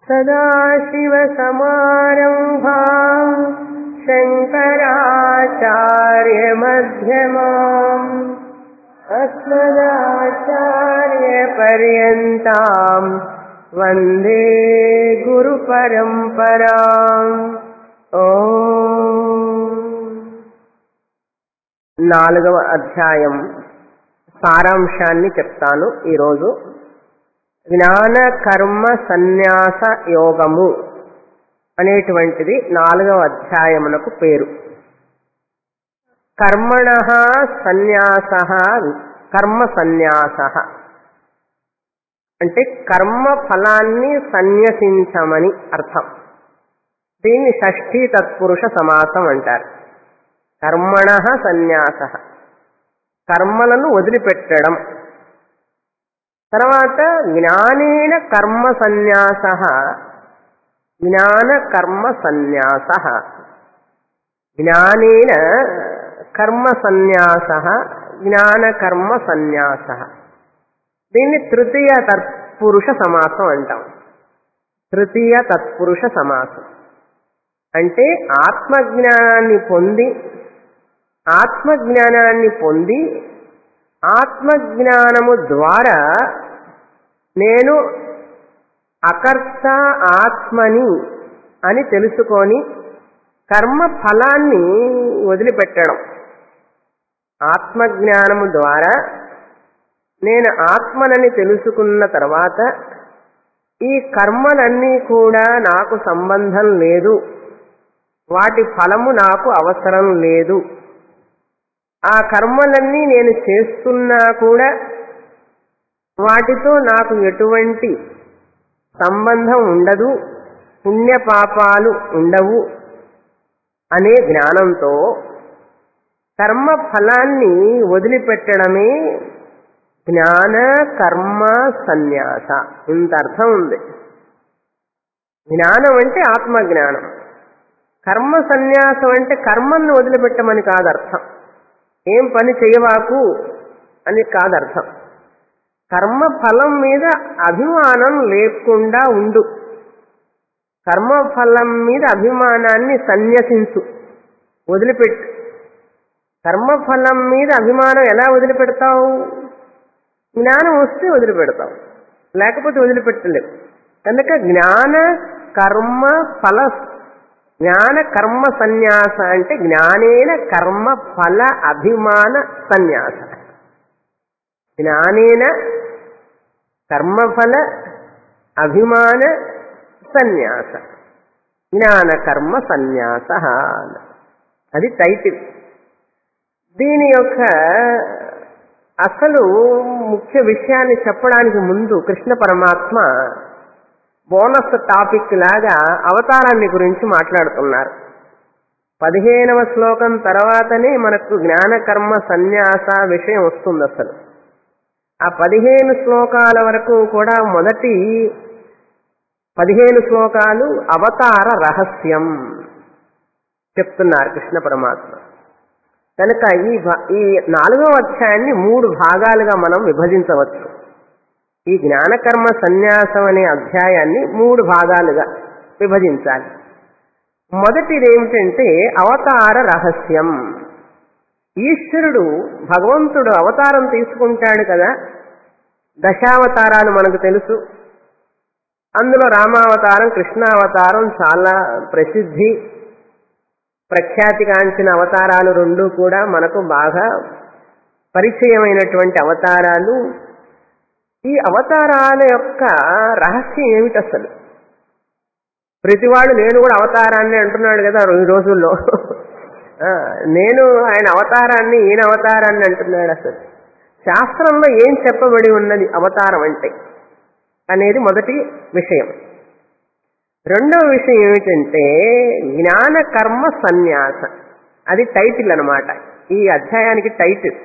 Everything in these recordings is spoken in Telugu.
सदाशिवसमारम्भाम् शङ्कराचार्यमध्यमाम् अस्मदाचार्यपर्यन्ताम् वन्दे गुरुपरम्पराम् ఓ నాలుగవ అధ్యాయం సారాంశాన్ని చెప్తాను ఈరోజు జ్ఞాన కర్మ సన్యాస యోగము అనేటువంటిది నాలుగవ అధ్యాయమునకు పేరు కర్మణ సన్యాస కర్మ సన్యాస అంటే కర్మ ఫలాన్ని సన్యసించమని అర్థం దీన్ని షష్ఠీ తత్పురుష సమాసం అంటారు కర్మణ సన్యాస కర్మలను వదిలిపెట్టడం తర్వాత జ్ఞానేన కర్మ సన్యాస జ్ఞాన కర్మ సన్యాస జ్ఞానేన కర్మ సన్యాస జ్ఞాన కర్మ సన్యాస దీన్ని తృతీయ తత్పురుష సమాసం అంటాం తృతీయ తత్పురుష సమాసం అంటే ఆత్మజ్ఞానాన్ని పొంది ఆత్మజ్ఞానాన్ని పొంది ఆత్మజ్ఞానము ద్వారా నేను అకర్త ఆత్మని అని తెలుసుకొని కర్మ ఫలాన్ని వదిలిపెట్టడం ఆత్మజ్ఞానము ద్వారా నేను ఆత్మనని తెలుసుకున్న తర్వాత ఈ కర్మలన్నీ కూడా నాకు సంబంధం లేదు వాటి ఫలము నాకు అవసరం లేదు ఆ కర్మలన్నీ నేను చేస్తున్నా కూడా వాటితో నాకు ఎటువంటి సంబంధం ఉండదు పుణ్యపాపాలు ఉండవు అనే జ్ఞానంతో కర్మ ఫలాన్ని వదిలిపెట్టడమే జ్ఞాన కర్మ సన్యాస ఇంత అర్థం ఉంది జ్ఞానం అంటే ఆత్మజ్ఞానం కర్మ సన్యాసం అంటే కర్మను వదిలిపెట్టమని కాదు అర్థం ఏం పని చేయవాకు అని కాదు అర్థం కర్మ ఫలం మీద అభిమానం లేకుండా ఉండు కర్మ ఫలం మీద అభిమానాన్ని సన్యసించు వదిలిపెట్టు కర్మఫలం మీద అభిమానం ఎలా వదిలిపెడతావు జ్ఞానం వస్తే వదిలిపెడతావు లేకపోతే వదిలిపెట్టలేవు కనుక జ్ఞాన కర్మ ఫల జ్ఞాన కర్మ సన్యాస అంటే జ్ఞానేన కర్మ ఫల అభిమాన సన్యాస జ్ఞానేన కర్మఫల అభిమాన సన్యాస జ్ఞాన కర్మ సన్యాస అది టైటిల్ దీని యొక్క అసలు ముఖ్య విషయాన్ని చెప్పడానికి ముందు కృష్ణ పరమాత్మ బోనస్ టాపిక్ లాగా అవతారాన్ని గురించి మాట్లాడుతున్నారు పదిహేనవ శ్లోకం తర్వాతనే మనకు జ్ఞానకర్మ సన్యాస విషయం వస్తుంది అసలు ఆ పదిహేను శ్లోకాల వరకు కూడా మొదటి పదిహేను శ్లోకాలు అవతార రహస్యం చెప్తున్నారు కృష్ణ పరమాత్మ కనుక ఈ ఈ నాలుగవ అధ్యాయాన్ని మూడు భాగాలుగా మనం విభజించవచ్చు ఈ జ్ఞానకర్మ సన్యాసం అనే అధ్యాయాన్ని మూడు భాగాలుగా విభజించాలి మొదటిది ఏమిటంటే అవతార రహస్యం ఈశ్వరుడు భగవంతుడు అవతారం తీసుకుంటాడు కదా దశావతారాలు మనకు తెలుసు అందులో రామావతారం కృష్ణావతారం చాలా ప్రసిద్ధి ప్రఖ్యాతిగాంచిన అవతారాలు రెండు కూడా మనకు బాగా పరిచయమైనటువంటి అవతారాలు ఈ అవతారాల యొక్క రహస్యం ఏమిటి అసలు ప్రతివాడు నేను కూడా అవతారాన్ని అంటున్నాడు కదా ఈ రోజుల్లో నేను ఆయన అవతారాన్ని ఈయన అవతారాన్ని అంటున్నాడు అసలు శాస్త్రంలో ఏం చెప్పబడి ఉన్నది అవతారం అంటే అనేది మొదటి విషయం రెండవ విషయం ఏమిటంటే జ్ఞాన కర్మ సన్యాస అది టైటిల్ అనమాట ఈ అధ్యాయానికి టైటిల్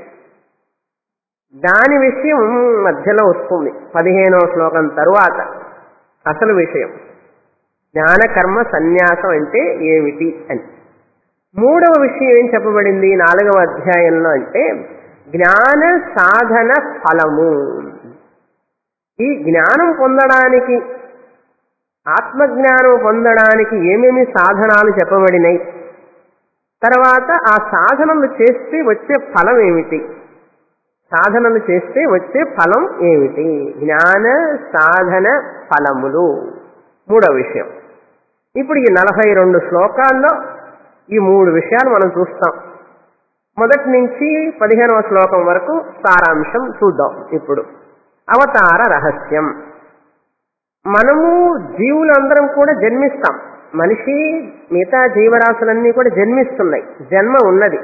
దాని విషయం మధ్యలో వస్తుంది పదిహేనవ శ్లోకం తరువాత అసలు విషయం జ్ఞాన కర్మ సన్యాసం అంటే ఏమిటి అని మూడవ విషయం ఏం చెప్పబడింది నాలుగవ అధ్యాయంలో అంటే జ్ఞాన సాధన ఫలము ఈ జ్ఞానం పొందడానికి ఆత్మజ్ఞానం పొందడానికి ఏమేమి సాధనాలు చెప్పబడినాయి తర్వాత ఆ సాధనలు చేస్తే వచ్చే ఫలం ఏమిటి సాధనలు చేస్తే వచ్చే ఫలం ఏమిటి జ్ఞాన సాధన ఫలములు మూడో విషయం ఇప్పుడు ఈ నలభై రెండు శ్లోకాల్లో ఈ మూడు విషయాలు మనం చూస్తాం మొదటి నుంచి పదిహేనవ శ్లోకం వరకు సారాంశం చూద్దాం ఇప్పుడు అవతార రహస్యం మనము జీవులందరం కూడా జన్మిస్తాం మనిషి మిగతా జీవరాశులన్నీ కూడా జన్మిస్తున్నాయి జన్మ ఉన్నది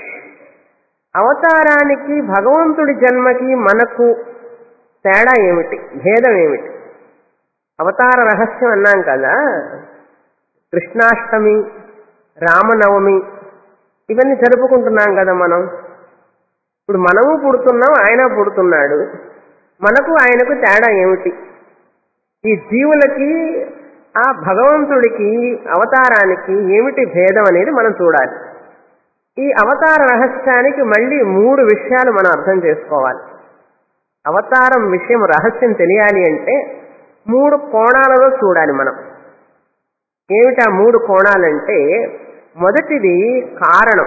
అవతారానికి భగవంతుడి జన్మకి మనకు తేడా ఏమిటి భేదం ఏమిటి అవతార రహస్యం అన్నాం కదా కృష్ణాష్టమి రామనవమి ఇవన్నీ జరుపుకుంటున్నాం కదా మనం ఇప్పుడు మనము పుడుతున్నాం ఆయన పుడుతున్నాడు మనకు ఆయనకు తేడా ఏమిటి ఈ జీవులకి ఆ భగవంతుడికి అవతారానికి ఏమిటి భేదం అనేది మనం చూడాలి ఈ అవతార రహస్యానికి మళ్ళీ మూడు విషయాలు మనం అర్థం చేసుకోవాలి అవతారం విషయం రహస్యం తెలియాలి అంటే మూడు కోణాలలో చూడాలి మనం ఏమిటి ఆ మూడు కోణాలంటే మొదటిది కారణం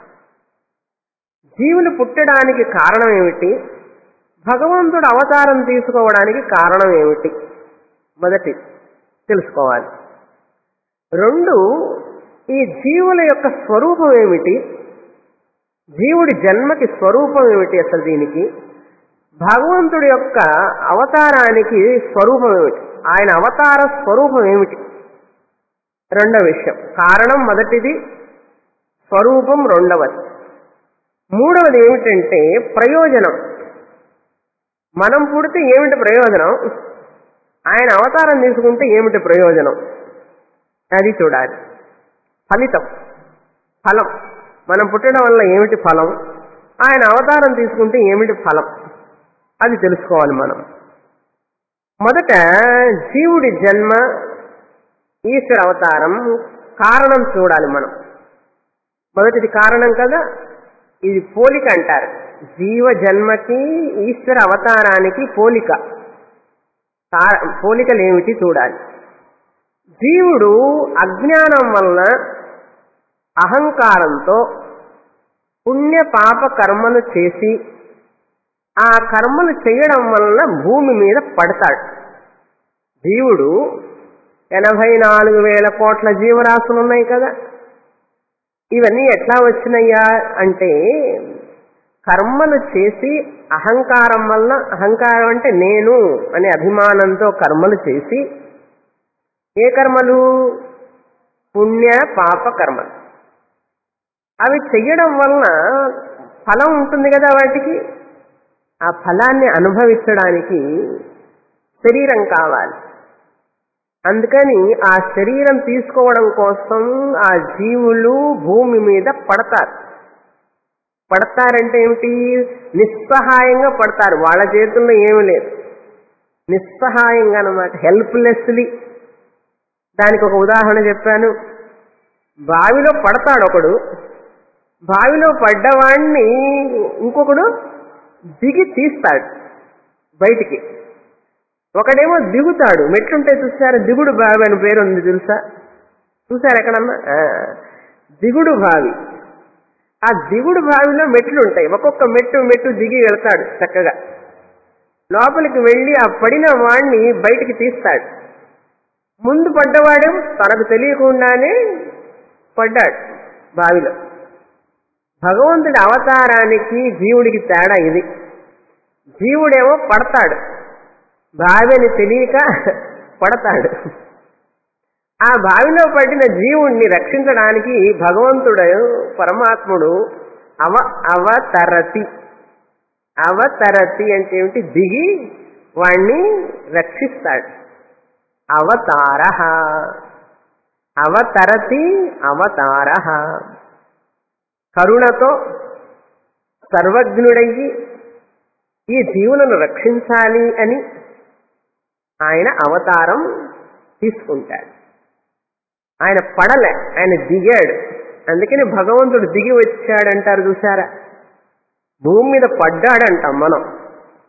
జీవులు పుట్టడానికి కారణం ఏమిటి భగవంతుడు అవతారం తీసుకోవడానికి కారణం ఏమిటి మొదటి తెలుసుకోవాలి రెండు ఈ జీవుల యొక్క స్వరూపం ఏమిటి జీవుడి జన్మకి స్వరూపం ఏమిటి అసలు దీనికి భగవంతుడి యొక్క అవతారానికి స్వరూపం ఏమిటి ఆయన అవతార స్వరూపం ఏమిటి రెండవ విషయం కారణం మొదటిది స్వరూపం రెండవది మూడవది ఏమిటంటే ప్రయోజనం మనం పుడితే ఏమిటి ప్రయోజనం ఆయన అవతారం తీసుకుంటే ఏమిటి ప్రయోజనం అది చూడాలి ఫలితం ఫలం మనం పుట్టడం వల్ల ఏమిటి ఫలం ఆయన అవతారం తీసుకుంటే ఏమిటి ఫలం అది తెలుసుకోవాలి మనం మొదట జీవుడి జన్మ ఈశ్వర అవతారం కారణం చూడాలి మనం మొదటిది కారణం కదా ఇది పోలిక అంటారు జీవ జన్మకి ఈశ్వర అవతారానికి పోలిక పోలికలు ఏమిటి చూడాలి జీవుడు అజ్ఞానం వలన అహంకారంతో పుణ్య పాప కర్మలు చేసి ఆ కర్మలు చేయడం వలన భూమి మీద పడతాడు జీవుడు ఎనభై నాలుగు వేల కోట్ల జీవరాశులు ఉన్నాయి కదా ఇవన్నీ ఎట్లా వచ్చినాయా అంటే కర్మలు చేసి అహంకారం వల్ల అహంకారం అంటే నేను అనే అభిమానంతో కర్మలు చేసి ఏ కర్మలు పుణ్య పాప కర్మలు అవి చెయ్యడం వలన ఫలం ఉంటుంది కదా వాటికి ఆ ఫలాన్ని అనుభవించడానికి శరీరం కావాలి అందుకని ఆ శరీరం తీసుకోవడం కోసం ఆ జీవులు భూమి మీద పడతారు పడతారంటే ఏమిటి నిస్సహాయంగా పడతారు వాళ్ళ చేతుల్లో ఏమీ లేదు నిస్సహాయంగా అనమాట హెల్ప్లెస్లీ దానికి ఒక ఉదాహరణ చెప్పాను బావిలో పడతాడు ఒకడు బావిలో పడ్డవాణ్ణి ఇంకొకడు దిగి తీస్తాడు బయటికి ఒకడేమో దిగుతాడు మెట్లుంటే చూసారా దిగుడు బావి అని పేరు ఉంది తెలుసా చూసారు ఎక్కడన్నా దిగుడు బావి ఆ దిగుడు బావిలో మెట్లు ఉంటాయి ఒక్కొక్క మెట్టు మెట్టు దిగి వెళ్తాడు చక్కగా లోపలికి వెళ్ళి ఆ పడిన వాణ్ణి బయటికి తీస్తాడు ముందు పడ్డవాడు తనకు తెలియకుండానే పడ్డాడు బావిలో భగవంతుడి అవతారానికి జీవుడికి తేడా ఇది జీవుడేమో పడతాడు బావిని తెలియక పడతాడు ఆ బావిలో పడిన జీవుణ్ణి రక్షించడానికి భగవంతుడు పరమాత్ముడు అవ అవతరతి అవతరతి అంటే ఏమిటి దిగి వాణ్ణి రక్షిస్తాడు అవతార అవతరతి అవతార కరుణతో సర్వజ్ఞుడయ్యి ఈ జీవులను రక్షించాలి అని ఆయన అవతారం తీసుకుంటాడు ఆయన పడలే ఆయన దిగాడు అందుకని భగవంతుడు దిగి వచ్చాడంటారు చూసారా భూమి మీద పడ్డాడంటాం మనం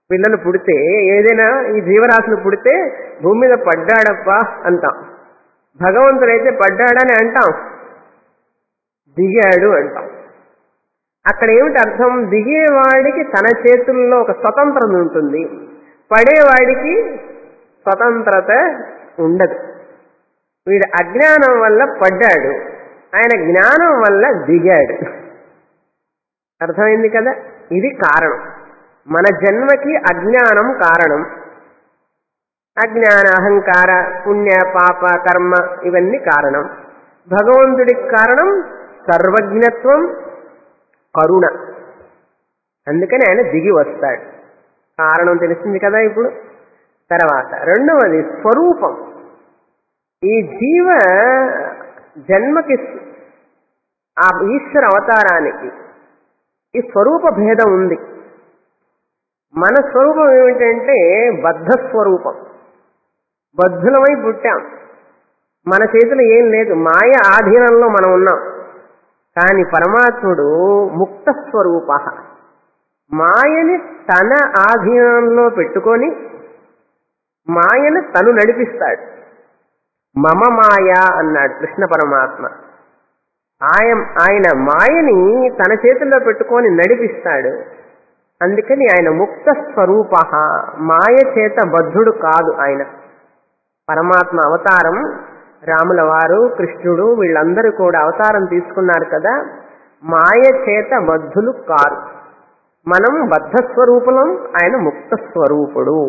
పిల్లలు పుడితే ఏదైనా ఈ జీవరాశులు పుడితే భూమి మీద పడ్డాడప్పా అంటాం భగవంతుడైతే పడ్డాడని అంటాం దిగాడు అంటాం అక్కడ ఏమిటి అర్థం దిగేవాడికి తన చేతుల్లో ఒక స్వతంత్రత ఉంటుంది పడేవాడికి స్వతంత్రత ఉండదు వీడు అజ్ఞానం వల్ల పడ్డాడు ఆయన జ్ఞానం వల్ల దిగాడు అర్థమైంది కదా ఇది కారణం మన జన్మకి అజ్ఞానం కారణం అజ్ఞాన అహంకార పుణ్య పాప కర్మ ఇవన్నీ కారణం భగవంతుడికి కారణం సర్వజ్ఞత్వం కరుణ అందుకని ఆయన దిగి వస్తాడు కారణం తెలిసింది కదా ఇప్పుడు తర్వాత రెండవది స్వరూపం ఈ జీవ జన్మకి ఆ ఈశ్వర అవతారానికి ఈ స్వరూప భేదం ఉంది మన స్వరూపం ఏమిటంటే బద్ధ స్వరూపం బద్ధులమై పుట్టాం మన చేతిలో ఏం లేదు మాయ ఆధీనంలో మనం ఉన్నాం కానీ పరమాత్ముడు ముక్త స్వరూప మాయని తన ఆధీనంలో పెట్టుకొని మాయను తను నడిపిస్తాడు మమ మాయ అన్నాడు కృష్ణ పరమాత్మ ఆయన ఆయన మాయని తన చేతుల్లో పెట్టుకొని నడిపిస్తాడు అందుకని ఆయన ముక్త స్వరూప మాయ చేత బద్ధుడు కాదు ఆయన పరమాత్మ అవతారం రాముల వారు కృష్ణుడు వీళ్ళందరూ కూడా అవతారం తీసుకున్నారు కదా మాయ చేత బద్ధులు కారు మనం బద్ధ స్వరూపులం ఆయన ముక్త స్వరూపుడు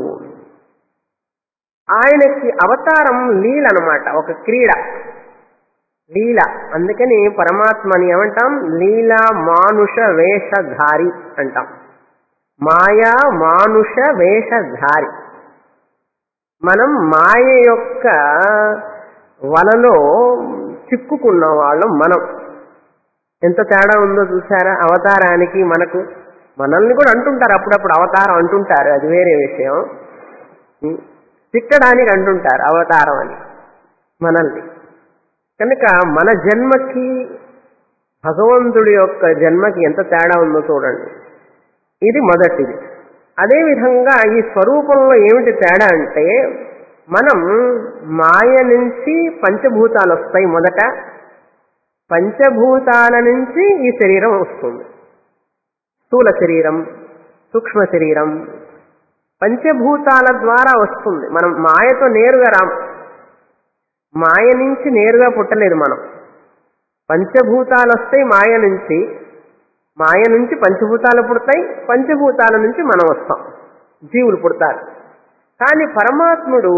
ఆయనకి అవతారం లీల అనమాట ఒక క్రీడ లీల అందుకని పరమాత్మని ఏమంటాం లీలా మానుష వేషధారి అంటాం మాయా మానుష వేషధారి మనం మాయ యొక్క వలలో చిక్కుకున్న వాళ్ళం మనం ఎంత తేడా ఉందో చూసారా అవతారానికి మనకు మనల్ని కూడా అంటుంటారు అప్పుడప్పుడు అవతారం అంటుంటారు అది వేరే విషయం తిట్టడానికి అంటుంటారు అవతారం అని మనల్ని కనుక మన జన్మకి భగవంతుడి యొక్క జన్మకి ఎంత తేడా ఉందో చూడండి ఇది మొదటిది అదేవిధంగా ఈ స్వరూపంలో ఏమిటి తేడా అంటే మనం మాయ నుంచి పంచభూతాలు వస్తాయి మొదట పంచభూతాల నుంచి ఈ శరీరం వస్తుంది స్థూల శరీరం సూక్ష్మ శరీరం పంచభూతాల ద్వారా వస్తుంది మనం మాయతో నేరుగా రాం మాయ నుంచి నేరుగా పుట్టలేదు మనం పంచభూతాలు వస్తాయి మాయ నుంచి మాయ నుంచి పంచభూతాలు పుడతాయి పంచభూతాల నుంచి మనం వస్తాం జీవులు పుడతారు కానీ పరమాత్ముడు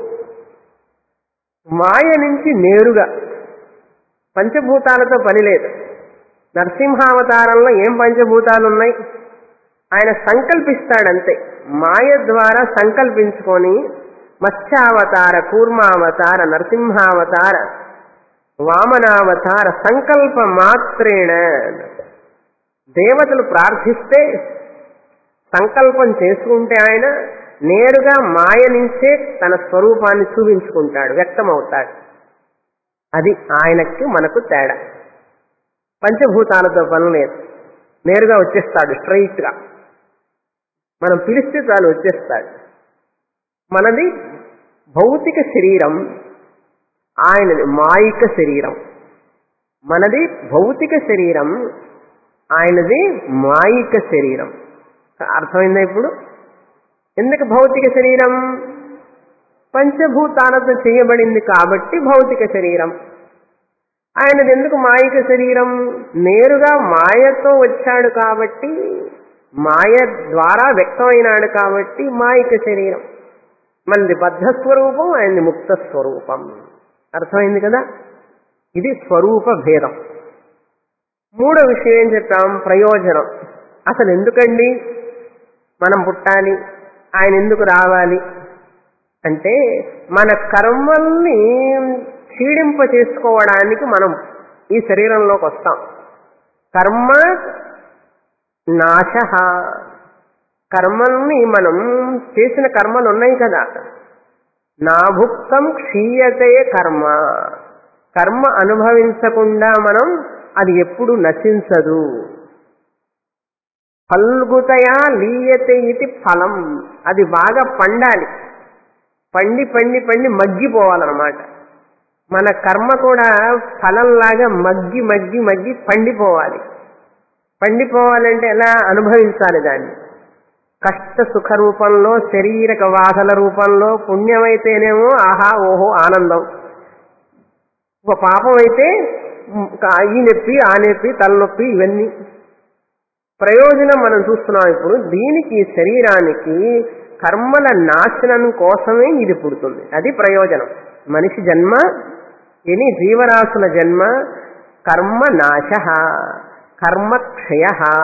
మాయ నుంచి నేరుగా పంచభూతాలతో పని లేదు నరసింహావతారంలో ఏం పంచభూతాలు ఉన్నాయి ఆయన సంకల్పిస్తాడంతే మాయ ద్వారా సంకల్పించుకొని మత్స్యావతార కూర్మావతార నరసింహావతార వామనావతార సంకల్ప మాత్రేణ దేవతలు ప్రార్థిస్తే సంకల్పం చేసుకుంటే ఆయన నేరుగా మాయ నుంచే తన స్వరూపాన్ని చూపించుకుంటాడు వ్యక్తమవుతాడు అది ఆయనకి మనకు తేడా పంచభూతాలతో పని లేదు నేరుగా వచ్చేస్తాడు స్ట్రైట్గా మనం పిలిస్తే చాలు వచ్చేస్తాడు మనది భౌతిక శరీరం ఆయనది మాయిక శరీరం మనది భౌతిక శరీరం ఆయనది మాయిక శరీరం అర్థమైందా ఇప్పుడు ఎందుకు భౌతిక శరీరం పంచభూతాలతో చేయబడింది కాబట్టి భౌతిక శరీరం ఆయనది ఎందుకు మాయిక శరీరం నేరుగా మాయతో వచ్చాడు కాబట్టి మాయ ద్వారా వ్యక్తమైనాడు కాబట్టి మాయిక శరీరం మనది బద్ధ స్వరూపం ఆయనది ముక్త స్వరూపం అర్థమైంది కదా ఇది స్వరూప భేదం మూడో విషయం ఏం చెప్పాం ప్రయోజనం అసలు ఎందుకండి మనం పుట్టాలి ఆయన ఎందుకు రావాలి అంటే మన కర్మల్ని క్షీడింప చేసుకోవడానికి మనం ఈ శరీరంలోకి వస్తాం కర్మ నాశ కర్మల్ని మనం చేసిన కర్మలు ఉన్నాయి కదా నాభుక్తం క్షీయతే కర్మ కర్మ అనుభవించకుండా మనం అది ఎప్పుడు నశించదు ఫల్గుతయా లీయతే ఇది ఫలం అది బాగా పండాలి పండి పండి పండి మగ్గిపోవాలన్నమాట మన కర్మ కూడా ఫలంలాగా మగ్గి మగ్గి మగ్గి పండిపోవాలి పండిపోవాలంటే ఎలా అనుభవించాలి దాన్ని కష్ట సుఖ రూపంలో శరీరక బాధల రూపంలో పుణ్యమైతేనేమో ఆహా ఓహో ఆనందం ఒక పాపం అయితే ఉమ్, కా- ఈ నొప్పి ఆ నొప్పి తలనొప్పి ఇవన్నీ ప్రయోజనం మనం చూస్తున్నాం ఇప్పుడు దీనికి ఈ శరీరానికి కర్మల నాశనం కోసమే ఇది పుడుతుంది అది ప్రయోజనం మనిషి జన్మ ఎని జీవరాశుల జన్మ కర్మ నాశ కర్మక్షయ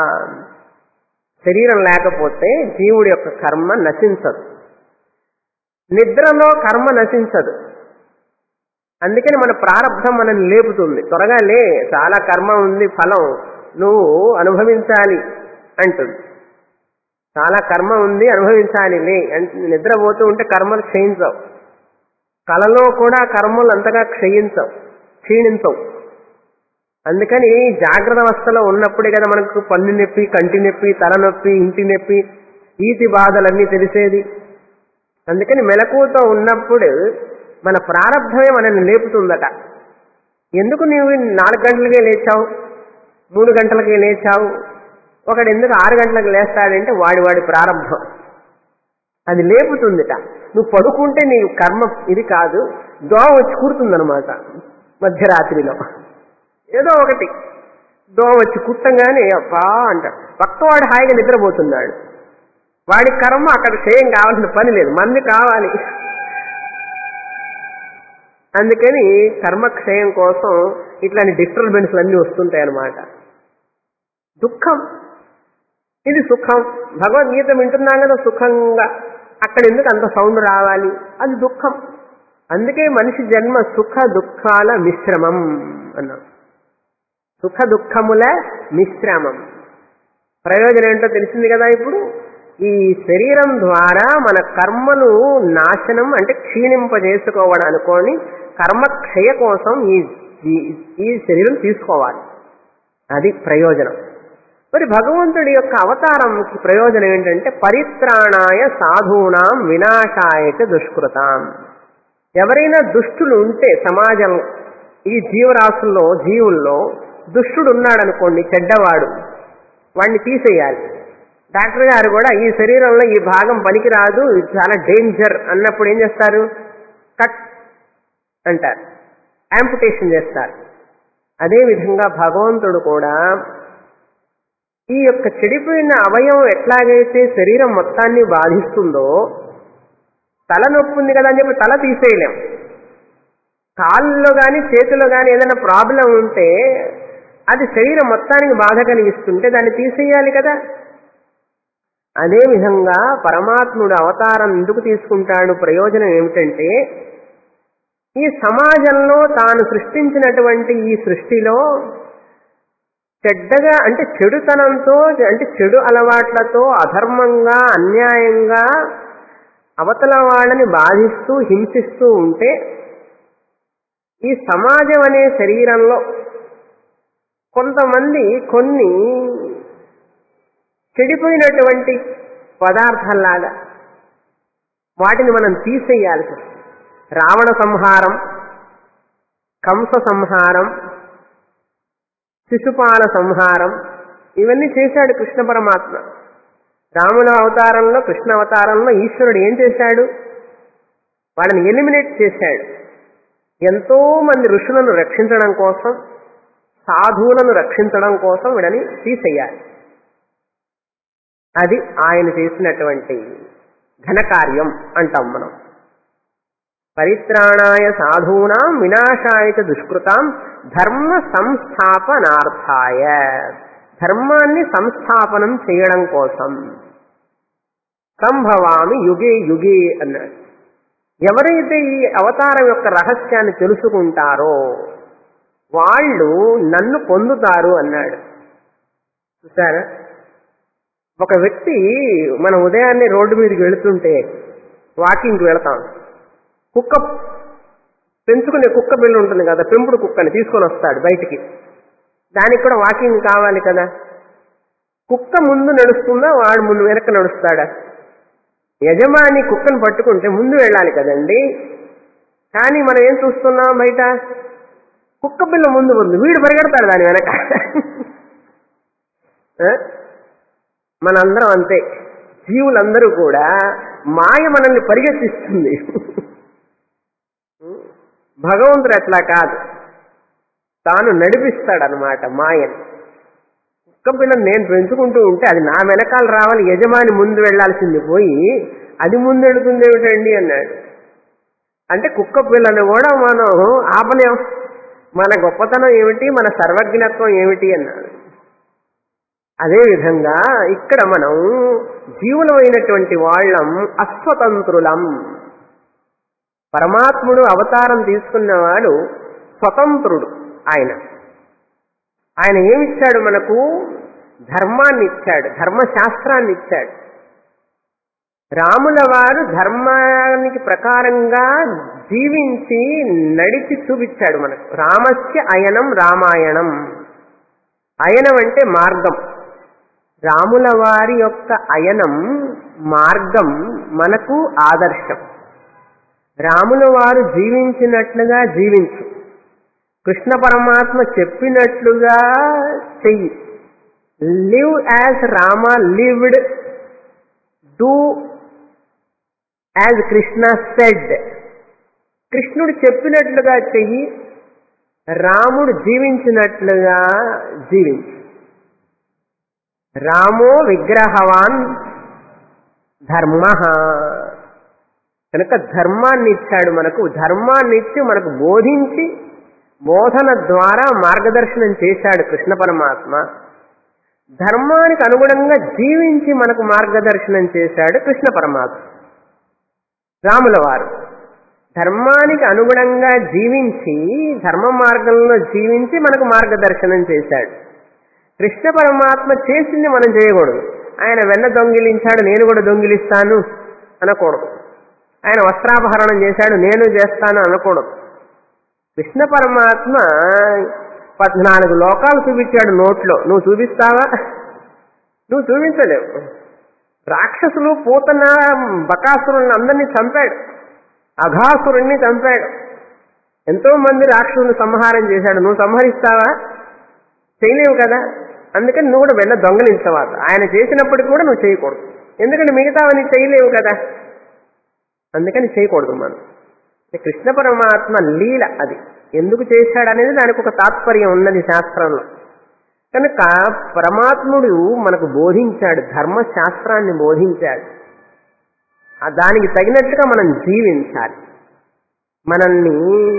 శరీరం లేకపోతే జీవుడి యొక్క కర్మ నశించదు నిద్రలో కర్మ నశించదు అందుకని మన ప్రారంభం మనల్ని లేపుతుంది త్వరగా లే చాలా కర్మ ఉంది ఫలం నువ్వు అనుభవించాలి అంటుంది చాలా కర్మ ఉంది అనుభవించాలి లే అంటే నిద్రపోతూ ఉంటే కర్మలు క్షయించవు కలలో కూడా కర్మలు అంతగా క్షయించవు క్షీణించవు అందుకని జాగ్రత్త అవస్థలో ఉన్నప్పుడే కదా మనకు పన్ను నొప్పి కంటి నొప్పి తలనొప్పి ఇంటి నొప్పి ఈతి బాధలన్నీ తెలిసేది అందుకని మెలకువతో ఉన్నప్పుడు మన ప్రారంభమే మనల్ని లేపుతుందట ఎందుకు నీవు నాలుగు గంటలకే లేచావు మూడు గంటలకే లేచావు ఒకడు ఎందుకు ఆరు గంటలకు లేస్తాడంటే వాడి వాడి ప్రారంభం అది లేపుతుందిట నువ్వు పడుకుంటే నీ కర్మ ఇది కాదు దోమ వచ్చి కూర్తుందనమాట మధ్యరాత్రిలో ఏదో ఒకటి దోమ వచ్చి కుట్టంగానే అబ్బా అంటాడు పక్కవాడు హాయిగా నిద్రపోతున్నాడు వాడి కర్మ అక్కడ చేయం కావాల్సిన పని లేదు మంది కావాలి అందుకని కర్మక్షయం కోసం ఇట్లాంటి డిస్టర్బెన్స్లు అన్నీ వస్తుంటాయి అన్నమాట దుఃఖం ఇది సుఖం భగవద్గీత వింటున్నాం కదా సుఖంగా అక్కడ ఎందుకు అంత సౌండ్ రావాలి అది దుఃఖం అందుకే మనిషి జన్మ సుఖ దుఃఖాల మిశ్రమం అన్నాం సుఖ దుఃఖముల మిశ్రమం ప్రయోజనం ఏంటో తెలిసింది కదా ఇప్పుడు ఈ శరీరం ద్వారా మన కర్మను నాశనం అంటే క్షీణింపజేసుకోవడం అనుకోని కర్మక్షయ కోసం ఈ ఈ- ఈ శరీరం తీసుకోవాలి అది ప్రయోజనం మరి భగవంతుడి యొక్క అవతారంకి ప్రయోజనం ఏంటంటే పరిత్రాణాయ సాధూనాం వినాశాయ చ దుష్కృతాం ఎవరైనా దుష్టులు ఉంటే సమాజం ఈ జీవరాశుల్లో జీవుల్లో దుష్టుడు ఉన్నాడనుకోండి చెడ్డవాడు వాడిని తీసేయాలి డాక్టర్ గారు కూడా ఈ శరీరంలో ఈ భాగం పనికిరాదు ఇది చాలా డేంజర్ అన్నప్పుడు ఏం చేస్తారు కట్ అంటారు యాంపుటేషన్ చేస్తారు అదేవిధంగా భగవంతుడు కూడా ఈ యొక్క చెడిపోయిన అవయవం ఎట్లాగైతే శరీరం మొత్తాన్ని బాధిస్తుందో తల నొప్పి ఉంది కదా అని చెప్పి తల తీసేయలేం కాళ్ళలో కానీ చేతిలో కానీ ఏదైనా ప్రాబ్లం ఉంటే అది శరీరం మొత్తానికి బాధ కలిగిస్తుంటే దాన్ని తీసేయాలి కదా అదేవిధంగా పరమాత్ముడు అవతారం ఎందుకు తీసుకుంటాడు ప్రయోజనం ఏమిటంటే ఈ సమాజంలో తాను సృష్టించినటువంటి ఈ సృష్టిలో చెడ్డగా అంటే చెడుతనంతో అంటే చెడు అలవాట్లతో అధర్మంగా అన్యాయంగా అవతల వాళ్ళని బాధిస్తూ హింసిస్తూ ఉంటే ఈ సమాజం అనే శరీరంలో కొంతమంది కొన్ని చెడిపోయినటువంటి పదార్థాల్లాగా వాటిని మనం తీసేయాల్సి వస్తుంది. రావణ సంహారం కంస సంహారం శిశుపాల సంహారం ఇవన్నీ చేశాడు కృష్ణ పరమాత్మ రాముల అవతారంలో కృష్ణ అవతారంలో ఈశ్వరుడు ఏం చేశాడు వాళ్ళని ఎలిమినేట్ చేశాడు ఎంతో మంది ఋషులను రక్షించడం కోసం సాధువులను రక్షించడం కోసం వీడని తీసేయాలి అది ఆయన చేసినటువంటి ఘనకార్యం అంటాం మనం పరిత్రాణాయ సాధూనాం వినాశాయ చ దుష్కృతాం ధర్మ సంస్థాపనార్థాయ ధర్మాన్ని సంస్థాపనం చేయడం కోసం సంభవామి యుగే యుగే అన్నాడు ఎవరైతే ఈ అవతారం యొక్క రహస్యాన్ని తెలుసుకుంటారో వాళ్ళు నన్ను పొందుతారు అన్నాడు చూసారా ఒక వ్యక్తి మన ఉదయాన్నే రోడ్డు మీదకి వెళుతుంటే వాకింగ్కి వెళతాం కుక్క పెంచుకునే కుక్క బిల్లు ఉంటుంది కదా పెంపుడు కుక్కని తీసుకొని వస్తాడు బయటికి దానికి కూడా వాకింగ్ కావాలి కదా కుక్క ముందు నడుస్తుందా వాడు ముందు వెనక నడుస్తాడా యజమాని కుక్కను పట్టుకుంటే ముందు వెళ్ళాలి కదండి కానీ మనం ఏం చూస్తున్నాం బయట కుక్క పిల్ల ముందు ఉంది వీడు పరిగెడతాడు దాని వెనక ఆ? మనందరం అంతే జీవులందరూ కూడా మాయ మనల్ని పరిగెత్తిస్తుంది భగవంతుడు అట్లా కాదు తాను నడిపిస్తాడనమాట మాయని కుక్క పిల్లని నేను పెంచుకుంటూ ఉంటే అది నా వెనకాల రావాలి యజమాని ముందు వెళ్లాల్సింది పోయి అది ముందు వెళుతుంది ఏమిటండి అన్నాడు అంటే కుక్క పిల్లని కూడా మనం ఆపలేం మన గొప్పతనం ఏమిటి మన సర్వజ్ఞత్వం ఏమిటి అన్నాడు అదేవిధంగా ఇక్కడ మనం జీవులమైనటువంటి వాళ్ళం అస్వతంత్రులం పరమాత్ముడు అవతారం తీసుకున్నవాడు స్వతంత్రుడు ఆయన ఆయన ఏమిచ్చాడు మనకు ధర్మాన్ని ఇచ్చాడు ధర్మశాస్త్రాన్ని ఇచ్చాడు రాముల వారు ధర్మానికి ప్రకారంగా జీవించి నడిచి చూపించాడు మనకు రామస్య అయనం రామాయణం అయనం అంటే మార్గం రాముల వారి యొక్క అయనం మార్గం మనకు ఆదర్శం రాముల వారు జీవించినట్లుగా జీవించు కృష్ణ పరమాత్మ చెప్పినట్లుగా చెయ్యి live as Rama lived do as Krishna said కృష్ణుడు చెప్పినట్లుగా చెయ్యి రాముడు జీవించినట్లుగా జీవించు రామో విగ్రహవాన్ ధర్మ కనుక ధర్మాన్ని ఇచ్చాడు మనకు ధర్మాన్ని ఇచ్చి మనకు బోధించి బోధన ద్వారా మార్గదర్శనం చేశాడు కృష్ణ పరమాత్మ ధర్మానికి అనుగుణంగా జీవించి మనకు మార్గదర్శనం చేశాడు కృష్ణ పరమాత్మ రాముల వారు ధర్మానికి అనుగుణంగా జీవించి ధర్మ మార్గంలో జీవించి మనకు మార్గదర్శనం చేశాడు కృష్ణ పరమాత్మ చేసింది మనం చేయకూడదు ఆయన వెన్న దొంగిలించాడు నేను కూడా దొంగిలిస్తాను అనకూడదు ఆయన వస్త్రాపహరణం చేశాడు నేను చేస్తాను అనకూడదు కృష్ణ పరమాత్మ పద్నాలుగు లోకాలు చూపించాడు నోట్లో నువ్వు చూపిస్తావా నువ్వు చూపించలేవు రాక్షసులు పూతన బకాసురుల్ని అందరినీ చంపాడు అఘాసురుణ్ణి చంపాడు ఎంతో మంది రాక్షసుని సంహారం చేశాడు నువ్వు సంహరిస్తావా చేయలేవు కదా అందుకని నువ్వు కూడా వెళ్ళ దొంగలించవాలి ఆయన చేసినప్పటికి కూడా నువ్వు చేయకూడదు ఎందుకంటే మిగతావన్నీ చేయలేవు కదా అందుకని చేయకూడదు మనం కృష్ణ పరమాత్మ లీల అది ఎందుకు చేశాడు అనేది దానికి ఒక తాత్పర్యం ఉన్నది శాస్త్రంలో కనుక పరమాత్ముడు మనకు బోధించాడు ధర్మశాస్త్రాన్ని బోధించాడు ఆ దానికి తగినట్టుగా మనం జీవించాలి మనల్ని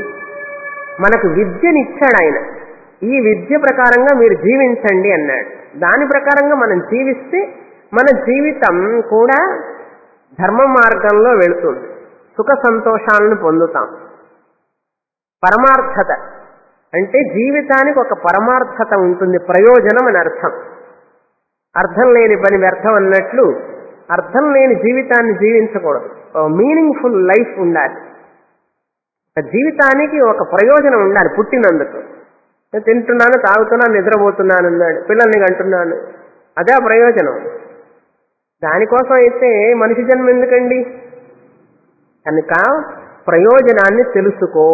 మనకు విద్యనిచ్చాడు ఆయన ఈ విద్య ప్రకారంగా మీరు జీవించండి అన్నాడు దాని ప్రకారంగా మనం జీవిస్తే మన జీవితం కూడా ధర్మ మార్గంలో వెళుతుంది సుఖ సంతోషాలను పొందుతాం పరమార్థత అంటే జీవితానికి ఒక పరమార్థత ఉంటుంది ప్రయోజనం అని అర్థం అర్థం లేని పని వ్యర్థం అన్నట్లు అర్థం లేని జీవితాన్ని జీవించకూడదు మీనింగ్ఫుల్ లైఫ్ ఉండాలి జీవితానికి ఒక ప్రయోజనం ఉండాలి పుట్టినందుకు నేను తింటున్నాను తాగుతున్నాను నిద్రపోతున్నాను అన్నాడు పిల్లల్ని కంటున్నాను అదే ఆ ప్రయోజనం దానికోసం అయితే మనిషి జన్మ ఎందుకండి కనుక ప్రయోజనాన్ని తెలుసుకో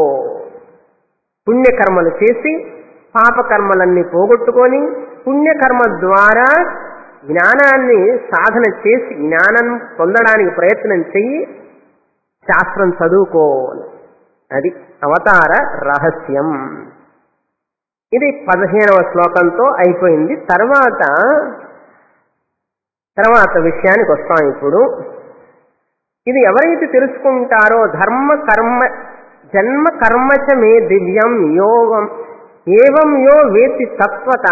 పుణ్యకర్మలు చేసి పాపకర్మలన్నీ పోగొట్టుకొని పుణ్యకర్మ ద్వారా జ్ఞానాన్ని సాధన చేసి జ్ఞానం పొందడానికి ప్రయత్నం చెయ్యి శాస్త్రం చదువుకో అది అవతార రహస్యం ఇది పదిహేనవ శ్లోకంతో అయిపోయింది తర్వాత తర్వాత విషయానికి వస్తాం ఇప్పుడు ఇది ఎవరైతే తెలుసుకుంటారో ధర్మ కర్మ జన్మ కర్మచ మే దివ్యం యోగం ఏవం యో వేతి తత్వత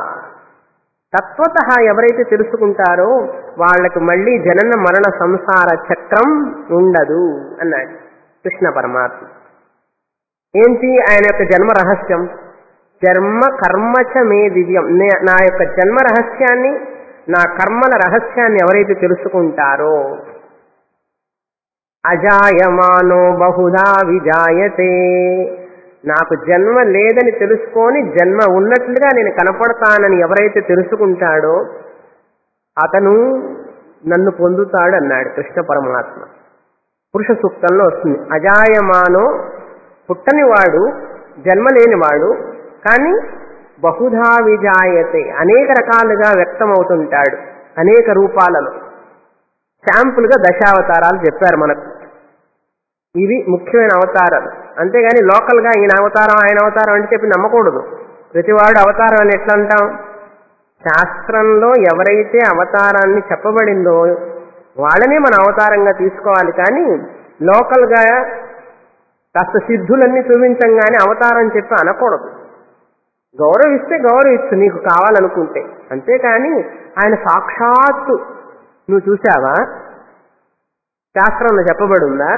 తత్వత ఎవరైతే తెలుసుకుంటారో వాళ్ళకి మళ్ళీ జనన మరణ సంసార చక్రం ఉండదు అన్నాడు కృష్ణ పరమాత్మ ఏంటి ఆయన యొక్క జన్మ రహస్యం జన్మ కర్మచ మే దివ్యం నే- నా యొక్క జన్మ రహస్యాన్ని నా కర్మల రహస్యాన్ని ఎవరైతే తెలుసుకుంటారో అజాయమానో బహుధా విజాయతే నాకు జన్మ లేదని తెలుసుకొని జన్మ ఉన్నట్లుగా నేను కనపడతానని ఎవరైతే తెలుసుకుంటాడో అతను నన్ను పొందుతాడు అన్నాడు కృష్ణ పరమాత్మ పురుష సూక్తంలో వస్తుంది అజాయమానో పుట్టనివాడు జన్మలేనివాడు కానీ బహుధా విజాయతే అనేక రకాలుగా వ్యక్తమవుతుంటాడు అనేక రూపాలలో శాంపుల్గా దశావతారాలు చెప్పారు మనకు ఇవి ముఖ్యమైన అవతారాలు అంతేగాని లోకల్గా ఈయన అవతారం ఆయన అవతారం అంటే చెప్పి నమ్మకూడదు ప్రతివాడు అవతారం అని ఎట్లా అంటాం శాస్త్రంలో ఎవరైతే అవతారాన్ని చెప్పబడిందో వాళ్ళనే మన అవతారంగా తీసుకోవాలి కానీ లోకల్గా కాస్త సిద్ధులన్నీ చూపించంగానే అవతారం చెప్పి అనకూడదు గౌరవిస్తే గౌరవిస్తు నీకు కావాలనుకుంటే అంతేకాని ఆయన సాక్షాత్తు నువ్వు చూసావా శాస్త్రంలో చెప్పబడి ఉందా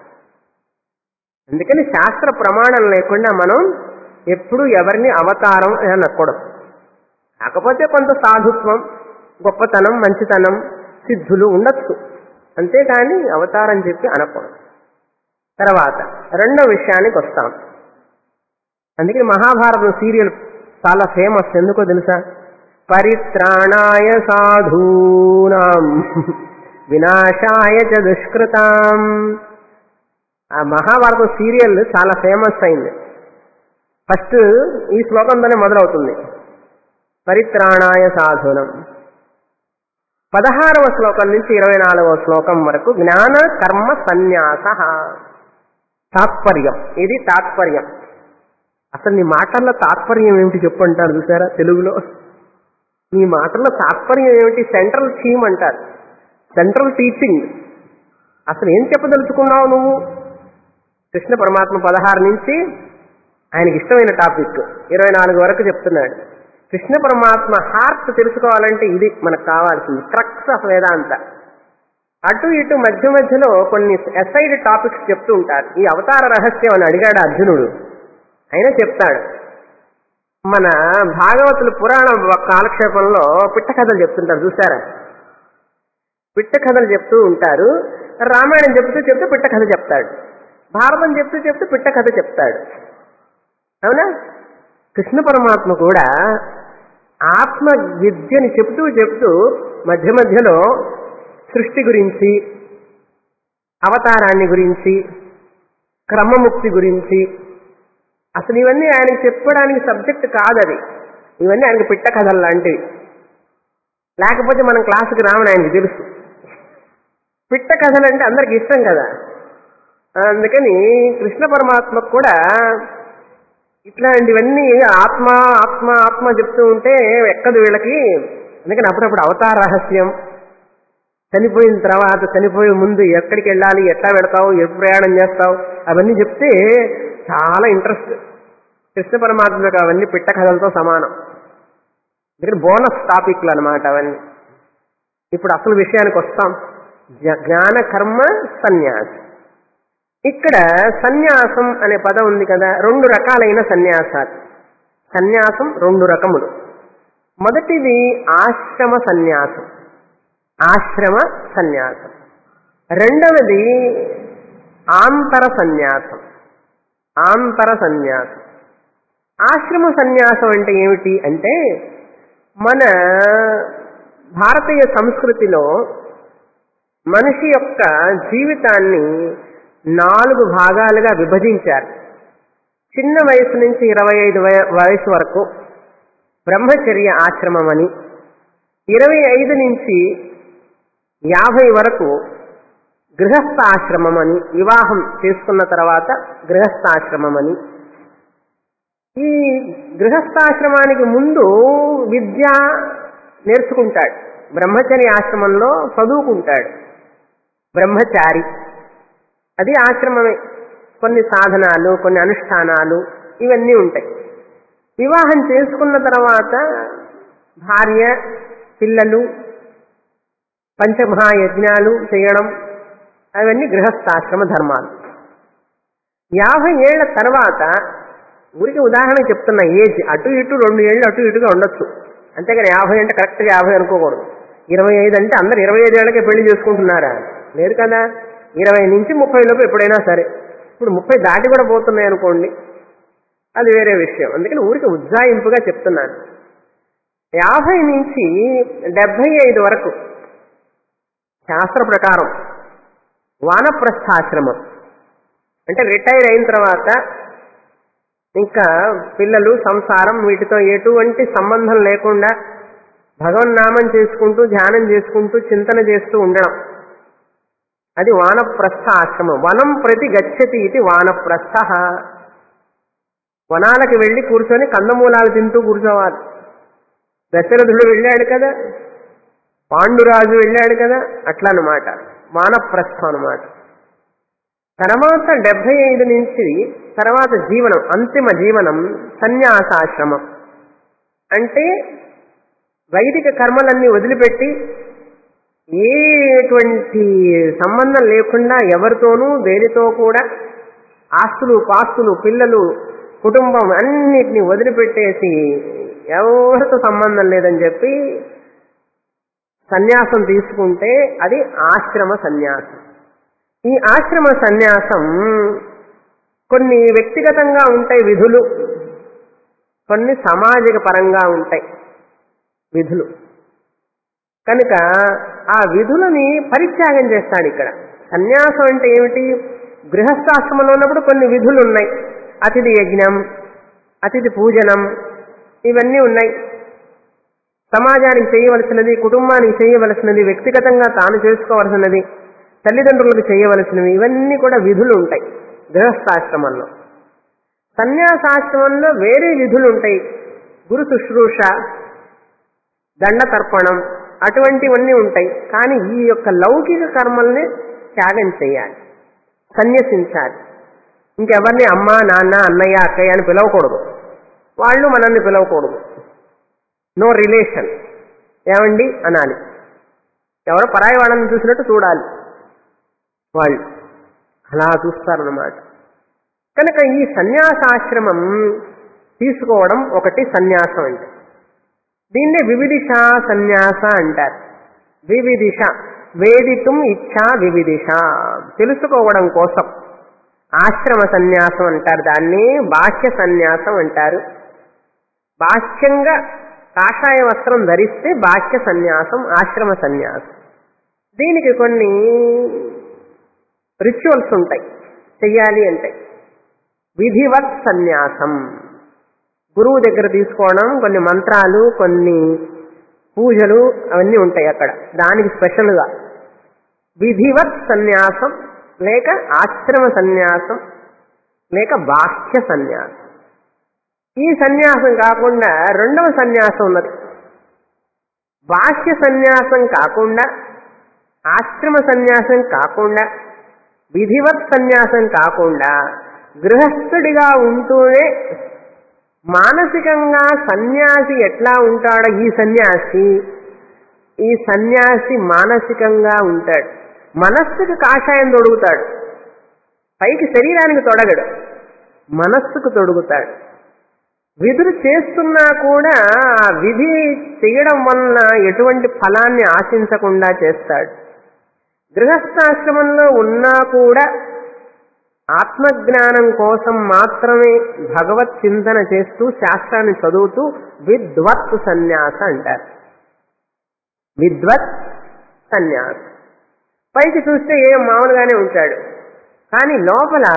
అందుకని శాస్త్ర ప్రమాణం లేకుండా మనం ఎప్పుడు ఎవరిని అవతారం అని అనకూడదు కాకపోతే కొంత సాధుత్వం గొప్పతనం మంచితనం సిద్ధులు ఉండొచ్చు అంతేకాని అవతారం చెప్పి అనకూడదు తర్వాత రెండో విషయానికి వస్తాం అందుకని మహాభారతం సీరియల్ చాలా ఫేమస్ ఎందుకో తెలుసా పరిత్రాణాయ సాధూనాం వినాశాయ చ దుష్కృతాం ఆ మహాభారతం సీరియల్ చాలా ఫేమస్ అయింది ఫస్ట్ ఈ శ్లోకంతోనే మొదలవుతుంది పరిత్రాణాయ సాధునం పదహారవ శ్లోకం నుంచి ఇరవై నాలుగవ శ్లోకం వరకు జ్ఞాన కర్మ సన్యాస తాత్పర్యం ఇది తాత్పర్యం అసలు నీ మాటల్లో తాత్పర్యం ఏమిటి చెప్పు అంటారు చూసారా తెలుగులో నీ మాటల్లో తాత్పర్యం ఏమిటి సెంట్రల్ థీమ్ అంటారు సెంట్రల్ టీచింగ్ అసలు ఏం చెప్పదలుచుకున్నావు నువ్వు కృష్ణ పరమాత్మ పదహారు నుంచి ఆయనకి ఇష్టమైన టాపిక్ ఇరవై నాలుగు వరకు చెప్తున్నాడు కృష్ణ పరమాత్మ హార్ట్ తెలుసుకోవాలంటే ఇది మనకు కావాల్సింది క్రక్స్ ఆఫ్ వేదాంత అటు ఇటు మధ్య మధ్యలో కొన్ని ఎసైడ్ టాపిక్స్ చెప్తూ ఉంటారు ఈ అవతార రహస్యం అని అడిగాడు అర్జునుడు అయినా చెప్తాడు మన భాగవతులు పురాణ కాలక్షేపంలో పిట్ట కథలు చెప్తుంటారు చూసారా పిట్ట కథలు చెప్తూ ఉంటారు రామాయణం చెప్తూ చెప్తూ పిట్ట కథ చెప్తాడు భారతం చెప్తూ చెప్తూ పిట్ట కథ చెప్తాడు అవునా కృష్ణ పరమాత్మ కూడా ఆత్మ విద్యని చెప్తూ చెప్తూ మధ్య మధ్యలో సృష్టి గురించి అవతారాన్ని గురించి క్రమముక్తి గురించి అసలు ఇవన్నీ ఆయనకి చెప్పడానికి సబ్జెక్ట్ కాదది ఇవన్నీ ఆయనకి పిట్ట కథలు లాంటివి లేకపోతే మనం క్లాసుకి రామని ఆయనకి తెలుసు పిట్ట కథలు అంటే అందరికి ఇష్టం కదా అందుకని కృష్ణ పరమాత్మకు కూడా ఇట్లాంటివన్నీ ఆత్మ ఆత్మ ఆత్మ చెప్తూ ఉంటే ఎక్కదు వీళ్ళకి అందుకని అప్పుడప్పుడు అవతార రహస్యం చనిపోయిన తర్వాత చనిపోయే ముందు ఎక్కడికి వెళ్ళాలి ఎట్లా పెడతావు ఎప్పుడు ప్రయాణం చేస్తావు అవన్నీ చెప్తే చాలా ఇంట్రెస్ట్ కృష్ణ పరమాత్మకు అవన్నీ పిట్ట కథలతో సమానం ఇక్కడ బోనస్ టాపిక్లు అనమాట అవన్నీ ఇప్పుడు అసలు విషయానికి వస్తాం జ్ఞాన కర్మ సన్యాసం ఇక్కడ సన్యాసం అనే పదం ఉంది కదా రెండు రకాలైన సన్యాసాలు సన్యాసం రెండు రకములు మొదటిది ఆశ్రమ సన్యాసం ఆశ్రమ సన్యాసం రెండవది ఆంతర సన్యాసం ఆంతర సన్యాసం ఆశ్రమ సన్యాసం అంటే ఏమిటి అంటే మన భారతీయ సంస్కృతిలో మనిషి యొక్క జీవితాన్ని నాలుగు భాగాలుగా విభజించారు చిన్న వయసు నుంచి ఇరవై ఐదు వయసు వరకు బ్రహ్మచర్య ఆశ్రమం అని ఇరవై ఐదు నుంచి యాభై వరకు గృహస్థాశ్రమం అని వివాహం చేసుకున్న తర్వాత గృహస్థాశ్రమం అని ఈ గృహస్థాశ్రమానికి ముందు విద్య నేర్చుకుంటాడు బ్రహ్మచర్య ఆశ్రమంలో చదువుకుంటాడు బ్రహ్మచారి అది ఆశ్రమమే కొన్ని సాధనాలు కొన్ని అనుష్ఠానాలు ఇవన్నీ ఉంటాయి వివాహం చేసుకున్న తర్వాత భార్య పిల్లలు పంచమహాయజ్ఞాలు చేయడం అవన్నీ గృహస్థాశ్రమ ధర్మాలు యాభై ఏళ్ల తర్వాత ఊరికి ఉదాహరణ చెప్తున్న ఏజ్ అటు ఇటు రెండు ఏళ్ళు అటు ఇటుగా ఉండొచ్చు అంతేగాని యాభై అంటే కరెక్ట్గా యాభై అనుకోకూడదు ఇరవై ఐదు అంటే అందరు ఇరవై ఐదు ఏళ్ళకే పెళ్లి చేసుకుంటున్నారా లేదు కదా ఇరవై నుంచి ముప్పై లోపు ఎప్పుడైనా సరే ఇప్పుడు ముప్పై దాటి కూడా పోతున్నాయి అనుకోండి అది వేరే విషయం అందుకని ఊరికి ఉజ్జాయింపుగా చెప్తున్నాను యాభై నుంచి డెబ్బై ఐదు వరకు శాస్త్ర ప్రకారం వానప్రస్థాశ్రమం అంటే రిటైర్ అయిన తర్వాత ఇంకా పిల్లలు సంసారం వీటితో ఎటువంటి సంబంధం లేకుండా భగవన్నామం చేసుకుంటూ ధ్యానం చేసుకుంటూ చింతన చేస్తూ ఉండడం అది వానప్రస్థ ఆశ్రమం వనం ప్రతి గచ్చతి ఇది వానప్రస్థ వనాలకి వెళ్ళి కూర్చొని కందమూలాలు తింటూ కూర్చోవాలి దశరథుడు వెళ్ళాడు కదా పాండురాజు వెళ్ళాడు కదా అట్లా అనమాట వానప్రస్థం అనమాట తర్వాత డెబ్బై ఐదు నుంచి తర్వాత జీవనం అంతిమ జీవనం సన్యాసాశ్రమం అంటే వైదిక కర్మలన్నీ వదిలిపెట్టి ఏటువంటి సంబంధం లేకుండా ఎవరితోనూ దేనితో కూడా ఆస్తులు పాస్తులు పిల్లలు కుటుంబం అన్నిటినీ వదిలిపెట్టేసి ఎవరితో సంబంధం లేదని చెప్పి సన్యాసం తీసుకుంటే అది ఆశ్రమ సన్యాసం ఈ ఆశ్రమ సన్యాసం కొన్ని వ్యక్తిగతంగా ఉంటాయి విధులు కొన్ని సామాజిక పరంగా ఉంటాయి విధులు కనుక ఆ విధులని పరిత్యాగం చేస్తాడు ఇక్కడ సన్యాసం అంటే ఏమిటి గృహస్థాశ్రమంలో ఉన్నప్పుడు కొన్ని విధులు ఉన్నాయి అతిథి యజ్ఞం అతిథి పూజనం ఇవన్నీ ఉన్నాయి సమాజానికి చేయవలసినది కుటుంబానికి చేయవలసినది వ్యక్తిగతంగా తాను చేసుకోవలసినది తల్లిదండ్రులకు చేయవలసినవి ఇవన్నీ కూడా విధులు ఉంటాయి గృహస్థాశ్రమంలో సన్యాసాశ్రమంలో వేరే విధులు ఉంటాయి గురు శుశ్రూష దండతర్పణం అటువంటివన్నీ ఉంటాయి కానీ ఈ యొక్క లౌకిక కర్మల్ని త్యాగం చేయాలి సన్యసించాలి ఇంకెవరిని అమ్మ నాన్న అన్నయ్య అక్కయ్య అని పిలవకూడదు వాళ్ళు మనల్ని పిలవకూడదు నో రిలేషన్ ఏమండి అనాలి ఎవరో పరాయి వాళ్ళని చూసినట్టు చూడాలి వాళ్ళు అలా చూస్తారన్నమాట కనుక ఈ సన్యాసాశ్రమం తీసుకోవడం ఒకటి సన్యాసం అంటే దీన్నే వివిధిష సన్యాస అంటారు వివిధిష వేదితుం ఇచ్చా వివిధిష తెలుసుకోవడం కోసం ఆశ్రమ సన్యాసం అంటారు దాన్ని బాహ్య సన్యాసం అంటారు బాహ్యంగా కాషాయ వస్త్రం ధరిస్తే బాహ్య సన్యాసం ఆశ్రమ సన్యాసం దీనికి కొన్ని రిచువల్స్ ఉంటాయి చెయ్యాలి అంటే విధివత్ సన్యాసం గురువు దగ్గర తీసుకోవడం కొన్ని మంత్రాలు కొన్ని పూజలు అవన్నీ ఉంటాయి అక్కడ దానికి స్పెషల్గా విధివత్ సన్యాసం లేక ఆశ్రమ సన్యాసం లేక బాహ్య సన్యాసం ఈ సన్యాసం కాకుండా రెండవ సన్యాసం ఉన్నది బాహ్య సన్యాసం కాకుండా ఆశ్రమ సన్యాసం కాకుండా విధివత్ సన్యాసం కాకుండా గృహస్థుడిగా ఉంటూనే మానసికంగా సన్యాసి ఎట్లా ఉంటాడో ఈ సన్యాసి ఈ సన్యాసి మానసికంగా ఉంటాడు మనస్సుకు కాషాయం తొడుగుతాడు పైకి శరీరానికి తొడగడు మనస్సుకు తొడుగుతాడు విధులు చేస్తున్నా కూడా ఆ విధి చేయడం వలన ఎటువంటి ఫలాన్ని ఆశించకుండా చేస్తాడు గృహస్థాశ్రమంలో ఉన్నా కూడా ఆత్మజ్ఞానం కోసం మాత్రమే భగవత్ చింతన చేస్తూ శాస్త్రాన్ని చదువుతూ విద్వత్ సన్యాస అంటారు విద్వత్ సన్యాస పైకి చూస్తే ఏం మామూలుగానే ఉంటాడు కానీ లోపల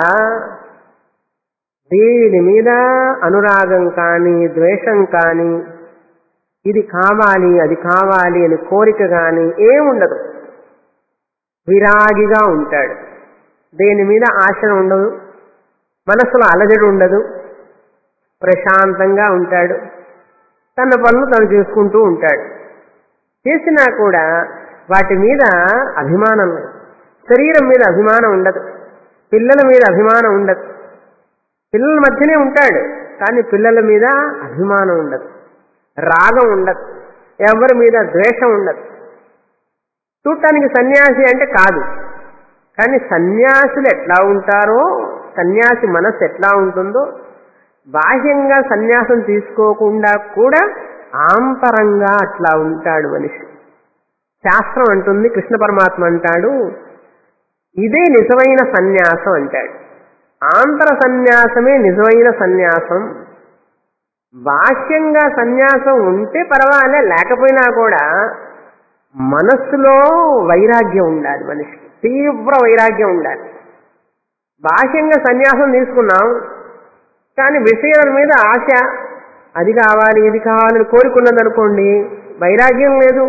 దేని మీద అనురాగం కానీ ద్వేషం కానీ ఇది కావాలి అది కావాలి అని కోరిక కానీ ఏముండదు విరాగిగా ఉంటాడు దేని మీద ఆశ ఉండదు మనసులో అలజడి ఉండదు ప్రశాంతంగా ఉంటాడు తన పనులు తను చేసుకుంటూ ఉంటాడు చేసినా కూడా వాటి మీద అభిమానం లేదు శరీరం మీద అభిమానం ఉండదు పిల్లల మీద అభిమానం ఉండదు పిల్లల మధ్యనే ఉంటాడు కానీ పిల్లల మీద అభిమానం ఉండదు రాగం ఉండదు ఎవరి మీద ద్వేషం ఉండదు చూడటానికి సన్యాసి అంటే కాదు కానీ సన్యాసులు ఎట్లా ఉంటారో సన్యాసి మనస్సు ఎట్లా ఉంటుందో బాహ్యంగా సన్యాసం తీసుకోకుండా కూడా ఆంతరంగా అట్లా ఉంటాడు మనిషి శాస్త్రం అంటుంది కృష్ణ పరమాత్మ అంటాడు ఇదే నిజమైన సన్యాసం అంటాడు ఆంతర సన్యాసమే నిజమైన సన్యాసం బాహ్యంగా సన్యాసం ఉంటే పర్వాలే లేకపోయినా కూడా మనస్సులో వైరాగ్యం ఉండాలి మనిషికి తీవ్ర వైరాగ్యం ఉండాలి బాహ్యంగా సన్యాసం తీసుకున్నాం కానీ విషయాల మీద ఆశ అది కావాలి ఇది కావాలని కోరుకున్నదనుకోండి వైరాగ్యం లేదు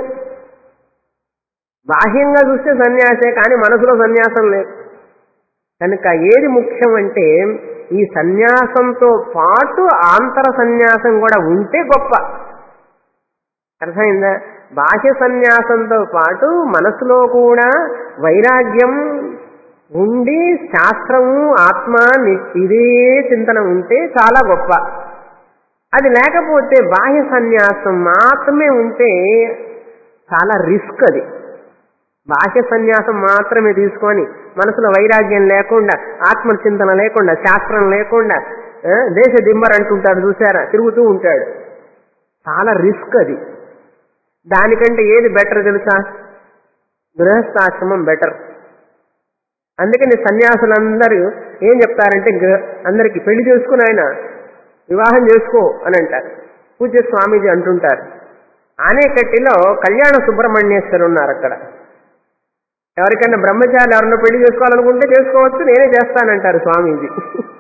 బాహ్యంగా చూస్తే సన్యాసే కానీ మనసులో సన్యాసం లేదు కనుక ఏది ముఖ్యం అంటే ఈ సన్యాసంతో పాటు ఆంతర సన్యాసం కూడా ఉంటే గొప్ప అర్థమైందా బాహ్య సన్యాసంతో పాటు మనసులో కూడా వైరాగ్యం ఉండి శాస్త్రము ఆత్మ ని- ఇదే చింతన ఉంటే చాలా గొప్ప అది లేకపోతే బాహ్య సన్యాసం మాత్రమే ఉంటే చాలా రిస్క్ అది బాహ్య సన్యాసం మాత్రమే తీసుకొని మనసులో వైరాగ్యం లేకుండా ఆత్మచింతన లేకుండా శాస్త్రం లేకుండా ఆ, దేశ దిమ్మర్ అంటుంటాడు చూసారా తిరుగుతూ ఉంటాడు చాలా రిస్క్ అది దానికంటే ఏది బెటర్ తెలుసా గృహస్థాశ్రమం బెటర్ అందుకని సన్యాసులందరూ ఏం చెప్తారంటే గృహ- అందరికి పెళ్లి చేసుకుని ఆయన వివాహం చేసుకో అని అంటారు పూజ్య స్వామీజీ అంటుంటారు ఆనేకట్టిలో కళ్యాణ సుబ్రహ్మణ్యేశ్వరు ఉన్నారు అక్కడ ఎవరికైనా బ్రహ్మచారి ఎవరన్నా పెళ్లి చేసుకోవాలనుకుంటే చేసుకోవచ్చు నేనే చేస్తానంటారు స్వామీజీ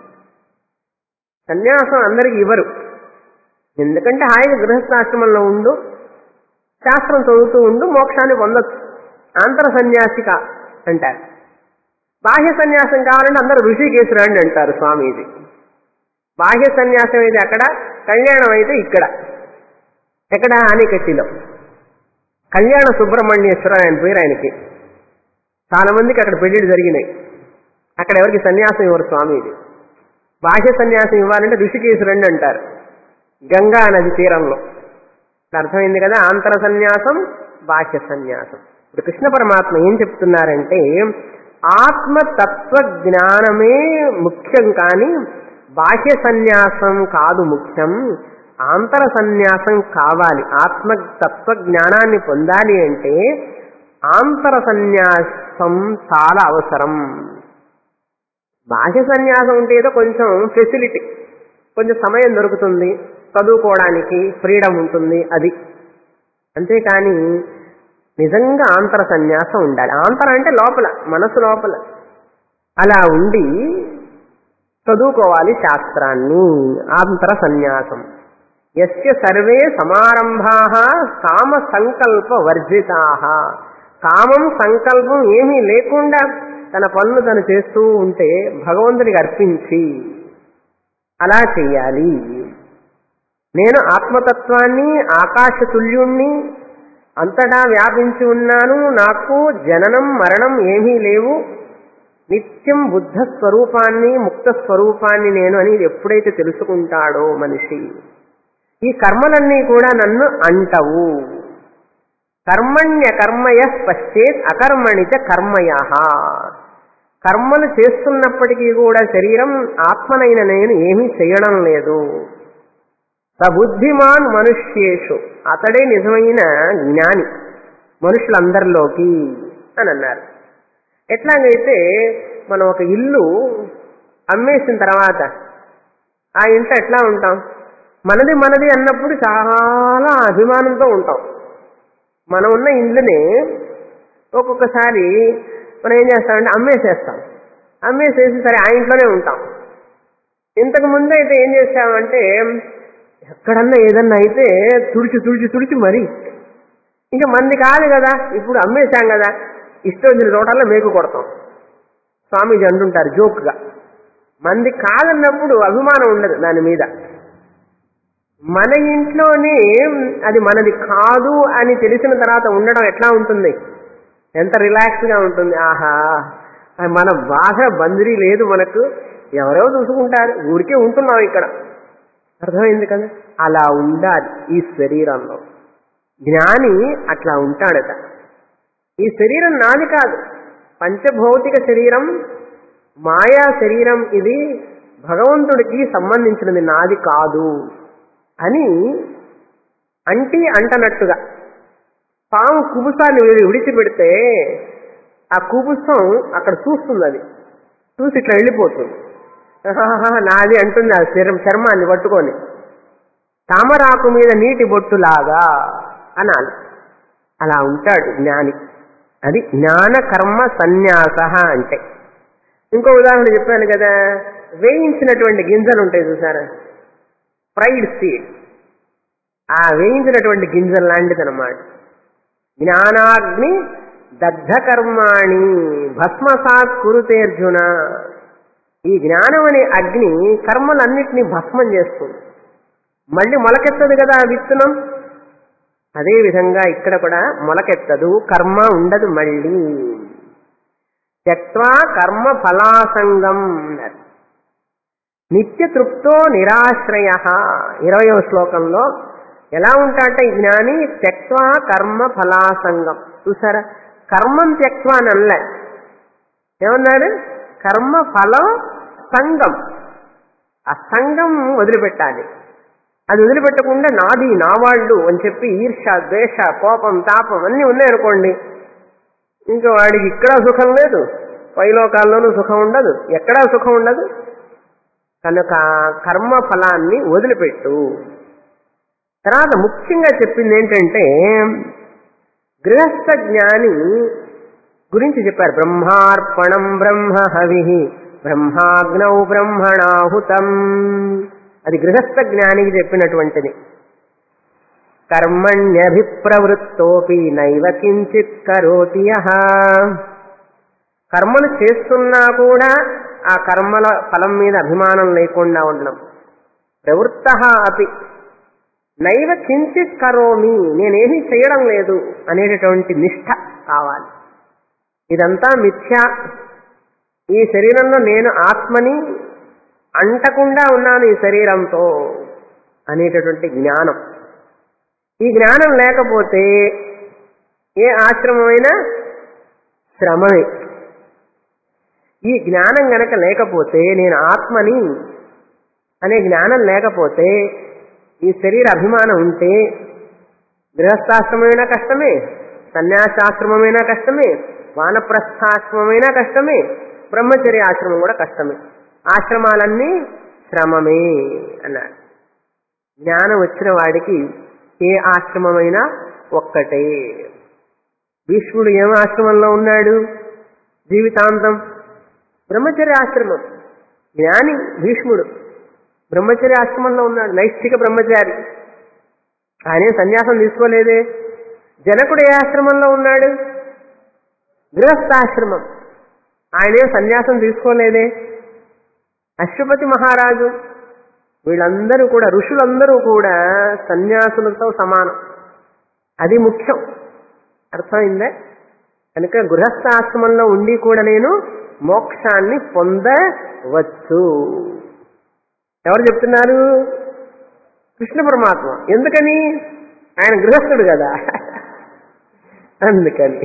సన్యాసం అందరికి ఇవ్వరు ఎందుకంటే హాయిగా గృహస్థాశ్రమంలో ఉండు శాస్త్రం చదువుతూ ఉండు మోక్షాన్ని పొందొచ్చు ఆంతర సన్యాసిక అంటారు బాహ్య సన్యాసం కావాలంటే అందరూ ఋషికేశ్ రండి అంటారు స్వామీజీ బాహ్య సన్యాసం అయితే అక్కడ కళ్యాణం అయితే ఇక్కడ ఎక్కడ ఆనికట్టిలో కళ్యాణ సుబ్రహ్మణ్యేశ్వర ఆయన పేరు ఆయనకి చాలా మందికి అక్కడ పెళ్లిళ్ళు జరిగినాయి అక్కడ ఎవరికి సన్యాసం ఇవ్వరు స్వామీజీ బాహ్య సన్యాసం ఇవ్వాలంటే ఋషికేశ్ రండి అంటారు గంగా నది తీరంలో ఇప్పుడు అర్థమైంది కదా ఆంతర సన్యాసం బాహ్య సన్యాసం ఇప్పుడు కృష్ణ పరమాత్మ ఏం చెప్తున్నారంటే ఆత్మతత్వ జ్ఞానమే ముఖ్యం కానీ బాహ్య సన్యాసం కాదు ముఖ్యం ఆంతర సన్యాసం కావాలి ఆత్మ తత్వ జ్ఞానాన్ని పొందాలి అంటే ఆంతర సన్యాసం చాలా అవసరం బాహ్య సన్యాసం ఉంటే ఏదో కొంచెం ఫెసిలిటీ కొంచెం సమయం దొరుకుతుంది చదువుకోవడానికి ఫ్రీడమ్ ఉంటుంది అది అంతేకాని నిజంగా ఆంతర సన్యాసం ఉండాలి ఆంతర అంటే లోపల మనసు లోపల అలా ఉండి చదువుకోవాలి శాస్త్రాన్ని ఆంతర సన్యాసం ఎస్య సర్వే సమారంభా కామ సంకల్ప వర్జితా కామం సంకల్పం ఏమీ లేకుండా తన పనులు తను చేస్తూ ఉంటే భగవంతుడికి అర్పించి అలా చెయ్యాలి నేను ఆత్మతత్వాన్ని ఆకాశతుల్యుణ్ణి అంతటా వ్యాపించి ఉన్నాను నాకు జననం మరణం ఏమీ లేవు నిత్యం బుద్ధ స్వరూపాన్ని ముక్త స్వరూపాన్ని నేను అని ఎప్పుడైతే తెలుసుకుంటాడో మనిషి ఈ కర్మలన్నీ కూడా నన్ను అంటవు కర్మణ్య కర్మయ పశ్చేత్ అకర్మణిచ కర్మయ కర్మలు చేస్తున్నప్పటికీ కూడా శరీరం ఆత్మనైన నేను ఏమీ చేయడం లేదు సబుద్ధిమాన్ మనుష్యేషు అతడే నిజమైన జ్ఞాని మనుషులందరిలోకి అని అన్నారు ఎట్లాగైతే మనం ఒక ఇల్లు అమ్మేసిన తర్వాత ఆ ఇంట్లో ఎట్లా ఉంటాం మనది మనది అన్నప్పుడు చాలా అభిమానంతో ఉంటాం మనం ఉన్న ఇండ్లని ఒక్కొక్కసారి మనం ఏం చేస్తామంటే అమ్మేసేస్తాం అమ్మేసేసి సరే ఆ ఇంట్లోనే ఉంటాం ఇంతకు ముందు అయితే ఏం చేసామంటే ఎక్కడన్నా ఏదన్నా అయితే తుడిచి తుడిచి తుడిచి మరి ఇంకా మంది కాదు కదా ఇప్పుడు అమ్మేశాం కదా ఇష్టం వచ్చిన చోటల్లో మేకు కొడతాం స్వామీజీ అంటుంటారు జోక్గా మంది కాదన్నప్పుడు అభిమానం ఉండదు దాని మీద మన ఇంట్లోనే అది మనది కాదు అని తెలిసిన తర్వాత ఉండడం ఎట్లా ఉంటుంది ఎంత రిలాక్స్గా ఉంటుంది ఆహా మన బాధ బందిరి లేదు మనకు ఎవరో చూసుకుంటారు ఊరికే ఉంటున్నాం ఇక్కడ అర్థమైంది కదా అలా ఉండాలి ఈ శరీరంలో జ్ఞాని అట్లా ఉంటాడట ఈ శరీరం నాది కాదు పంచభౌతిక శరీరం మాయా శరీరం ఇది భగవంతుడికి సంబంధించినది నాది కాదు అని అంటి అంటనట్టుగా పాము కుబుసాన్ని విడి- విడిచిపెడితే ఆ కుబుసం అక్కడ చూస్తుంది అది చూసి ఇట్లా వెళ్ళిపోతుంది ఆహాహా, నాది అంటుంది ఆ శరీరం చర్మాన్ని పట్టుకొని తామరాకు మీద నీటి బొట్టులాగా అనాలి అలా ఉంటాడు జ్ఞాని అది జ్ఞాన కర్మ సన్యాస అంటే ఇంకో ఉదాహరణ చెప్పాను కదా వేయించినటువంటి గింజలు ఉంటాయి చూసారా ఫ్రైడ్ సీడ్ ఆ వేయించినటువంటి గింజలు లాంటిది అనమాట జ్ఞానాగ్ని దగ్ధ కర్మాణి భస్మసాత్ కురుతేర్జున ఈ జ్ఞానం అనే అగ్ని కర్మలన్నిటినీ భస్మం చేస్తుంది మళ్ళీ మొలకెత్తదు కదా ఆ విత్తనం అదే విధంగా ఇక్కడ కూడా మొలకెత్తదు కర్మ ఉండదు మళ్ళీ త్యక్వా కర్మ ఫలాసంగం అన్నారు నిత్య తృప్తో నిరాశ్రయ ఇరవయో శ్లోకంలో ఎలా ఉంటాట ఈ జ్ఞాని త్యక్వా కర్మ ఫలాసంగం చూసారా కర్మం త్యక్వా అని అనలే ఏమన్నారు కర్మ ఫలం సంగం ఆ సంగం వదిలిపెట్టాలి అది వదిలిపెట్టకుండా నాది నా వాళ్ళు అని చెప్పి ఈర్ష ద్వేష కోపం తాపం అన్నీ ఉన్నాయనుకోండి ఇంకా వాడికి ఇక్కడ సుఖం లేదు పైలోకాల్లోనూ సుఖం ఉండదు ఎక్కడా సుఖం ఉండదు కనుక కర్మ ఫలాన్ని వదిలిపెట్టు తర్వాత ముఖ్యంగా చెప్పింది ఏంటంటే గృహస్థ జ్ఞాని గురించి చెప్పారు బ్రహ్మార్పణం బ్రహ్మ హవి బ్రహ్మాగ్నౌ బ్రహ్మణాహుతం అది గృహస్థ జ్ఞానికి చెప్పినటువంటిది కర్మణ్యభిప్రవృత్తోపి నైవ కించిత్ కరోతి యః. కర్మలు చేస్తున్నా కూడా ఆ కర్మల ఫలం మీద అభిమానం లేకుండా ఉండడం ప్రవృత్త అపి నైవ కించిత్ కరోమి నేనేమీ చేయడం లేదు అనేటటువంటి నిష్ఠ కావాలి ఇదంతా మిథ్య ఈ శరీరంలో నేను ఆత్మని అంటకుండా ఉన్నాను ఈ శరీరంతో అనేటటువంటి జ్ఞానం ఈ జ్ఞానం లేకపోతే ఏ ఆశ్రమమైనా శ్రమమే ఈ జ్ఞానం గనక లేకపోతే నేను ఆత్మని అనే జ్ఞానం లేకపోతే ఈ శరీర అభిమానం ఉంటే గృహస్థాశ్రమమైనా కష్టమే సన్యాసాశ్రమమైనా కష్టమే వానప్రస్థాశ్రమమైనా కష్టమే బ్రహ్మచర్య ఆశ్రమం కూడా కష్టమే ఆశ్రమాలన్నీ శ్రమమే అన్నాడు జ్ఞానం వచ్చిన వాడికి ఏ ఆశ్రమమైనా ఒక్కటే భీష్ముడు ఏం ఆశ్రమంలో ఉన్నాడు జీవితాంతం బ్రహ్మచర్య ఆశ్రమం జ్ఞాని భీష్ముడు బ్రహ్మచర్య ఆశ్రమంలో ఉన్నాడు నైష్ఠిక బ్రహ్మచారి ఆయనే సన్యాసం తీసుకోలేదే జనకుడు ఏ ఆశ్రమంలో ఉన్నాడు గృహస్థాశ్రమం ఆయనే సన్యాసం తీసుకోలేదే అశ్వపతి మహారాజు వీళ్ళందరూ కూడా ఋషులందరూ కూడా సన్యాసులతో సమానం అది ముఖ్యం అర్థమైందా కనుక గృహస్థాశ్రమంలో ఉండి కూడా నేను మోక్షాన్ని పొందవచ్చు ఎవరు చెప్తున్నారు కృష్ణ పరమాత్మ ఎందుకని ఆయన గృహస్థుడు కదా అందుకని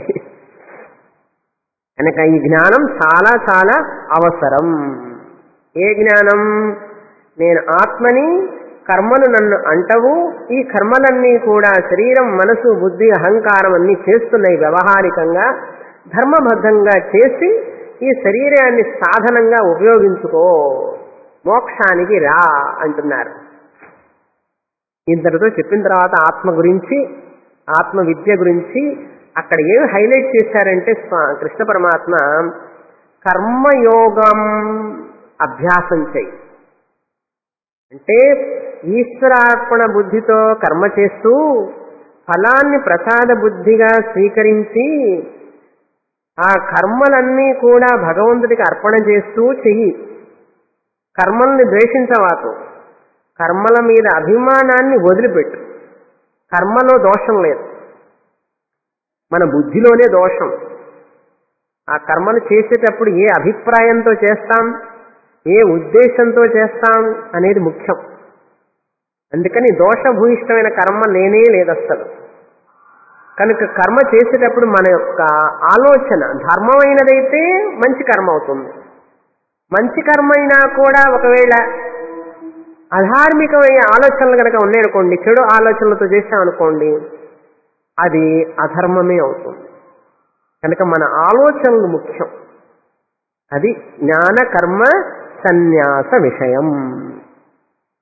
కనుక ఈ జ్ఞానం చాలా చాలా అవసరం ఏ జ్ఞానం నేను ఆత్మని కర్మలు నన్ను అంటవు ఈ కర్మలన్నీ కూడా శరీరం మనసు బుద్ధి అహంకారం అన్ని చేస్తున్నాయి వ్యవహారికంగా ధర్మబద్ధంగా చేసి ఈ శరీరాన్ని సాధనంగా ఉపయోగించుకో మోక్షానికి రా అంటున్నారు ఇంతటితో చెప్పిన తర్వాత ఆత్మ గురించి ఆత్మ విద్య గురించి అక్కడ ఏం హైలైట్ చేశారంటే స్వా- కృష్ణ పరమాత్మ కర్మయోగం అభ్యాసం చెయ్యి అంటే ఈశ్వరార్పణ బుద్ధితో కర్మ చేస్తూ ఫలాన్ని ప్రసాద బుద్ధిగా స్వీకరించి ఆ కర్మలన్నీ కూడా భగవంతుడికి అర్పణ చేస్తూ చెయ్యి కర్మల్ని ద్వేషించవాకు కర్మల మీద అభిమానాన్ని వదిలిపెట్టు కర్మలో దోషం లేదు మన బుద్ధిలోనే దోషం ఆ కర్మలు చేసేటప్పుడు ఏ అభిప్రాయంతో చేస్తాం ఏ ఉద్దేశంతో చేస్తాం అనేది ముఖ్యం అందుకని దోషభూయిష్టమైన కర్మ లేనే లేదు అస్సలు కనుక కర్మ చేసేటప్పుడు మన యొక్క ఆలోచన ధర్మమైనదైతే మంచి కర్మ అవుతుంది మంచి కర్మ అయినా కూడా ఒకవేళ అధార్మికమైన ఆలోచనలు కనుక ఉన్నాయనుకోండి చెడు ఆలోచనలతో చేశామనుకోండి అది అధర్మమే అవుతుంది కనుక మన ఆలోచనలు ముఖ్యం అది జ్ఞాన కర్మ సన్యాస విషయం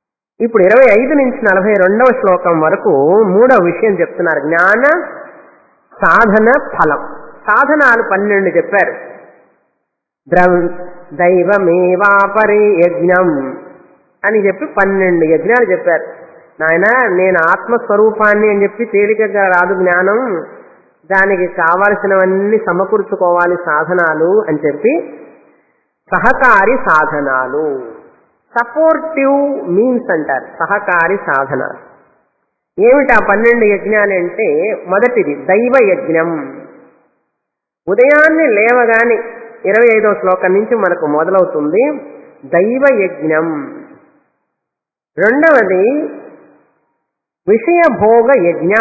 ఇప్పుడు ఇరవై ఐదు నుంచి నలభై రెండవ శ్లోకం వరకు మూడవ విషయం చెప్తున్నారు జ్ఞాన సాధన ఫలం సాధనాలు పన్నెండు చెప్పారు ద్రవ్ దైవమేవాపరి యజ్ఞం అని చెప్పి పన్నెండు యజ్ఞాలు చెప్పారు నాయన నేను ఆత్మస్వరూపాన్ని అని చెప్పి తేలికగా రాదు జ్ఞానం దానికి కావలసినవన్నీ సమకూర్చుకోవాలి సాధనాలు అని చెప్పి సహకారి సాధనాలు సపోర్టివ్ మీన్స్ అంటారు సహకారి సాధనాలు ఏమిటి ఆ పన్నెండు యజ్ఞాలు అంటే మొదటిది దైవ యజ్ఞం ఉదయాన్నే లేవగానే ఇరవై ఐదో శ్లోకం నుంచి మనకు మొదలవుతుంది దైవ యజ్ఞం రెండవది విషయ భోగ యజ్ఞ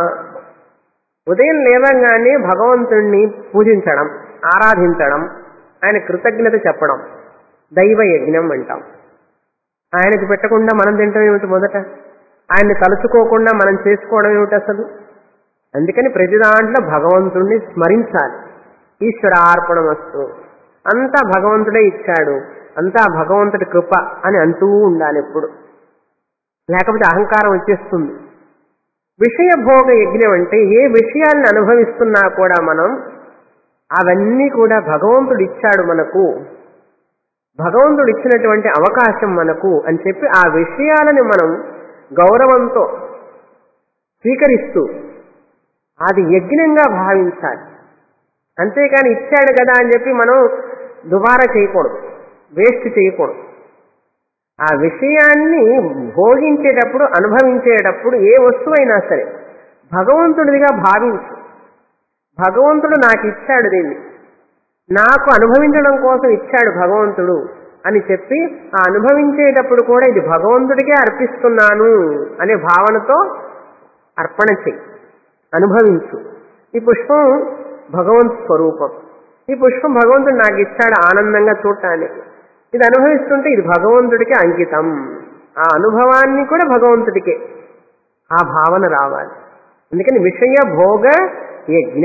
ఉదయం లేవగానే భగవంతుణ్ణి పూజించడం ఆరాధించడం ఆయన కృతజ్ఞత చెప్పడం దైవ యజ్ఞం అంటాం ఆయనకి పెట్టకుండా మనం తింటాం ఏమిటి మొదట ఆయన్ని తలుచుకోకుండా మనం చేసుకోవడం ఏమిటి అసలు అందుకని ప్రతి దాంట్లో భగవంతుణ్ణి స్మరించాలి ఈశ్వరార్పణ వస్తు అంతా భగవంతుడే ఇచ్చాడు అంతా భగవంతుడి కృప అని అంటూ ఉండాలి ఎప్పుడు లేకపోతే అహంకారం వచ్చేస్తుంది విషయ భోగ యజ్ఞం అంటే ఏ విషయాలను అనుభవిస్తున్నా కూడా మనం అవన్నీ కూడా భగవంతుడు ఇచ్చాడు మనకు భగవంతుడు ఇచ్చినటువంటి అవకాశం మనకు అని చెప్పి ఆ విషయాలని మనం గౌరవంతో స్వీకరిస్తూ అది యజ్ఞంగా భావించాలి అంతేకాని ఇచ్చాడు కదా అని చెప్పి మనం దుబారా చేయకూడదు వేస్ట్ చేయకూడదు ఆ విషయాన్ని భోగించేటప్పుడు అనుభవించేటప్పుడు ఏ వస్తువైనా సరే భగవంతుడిదిగా భావించు భగవంతుడు నాకు ఇచ్చాడు దీన్ని నాకు అనుభవించడం కోసం ఇచ్చాడు భగవంతుడు అని చెప్పి ఆ అనుభవించేటప్పుడు కూడా ఇది భగవంతుడికే అర్పిస్తున్నాను అనే భావనతో అర్పణ చెయ్యి అనుభవించు ఈ పుష్పం భగవంతు స్వరూపం ఈ పుష్పం భగవంతుడు నాకు ఇచ్చాడు ఆనందంగా చూడటానికి ఇది అనుభవిస్తుంటే ఇది భగవంతుడికి అంకితం ఆ అనుభవాన్ని కూడా భగవంతుడికే ఆ భావన రావాలి అందుకని విషయ భోగ యజ్ఞ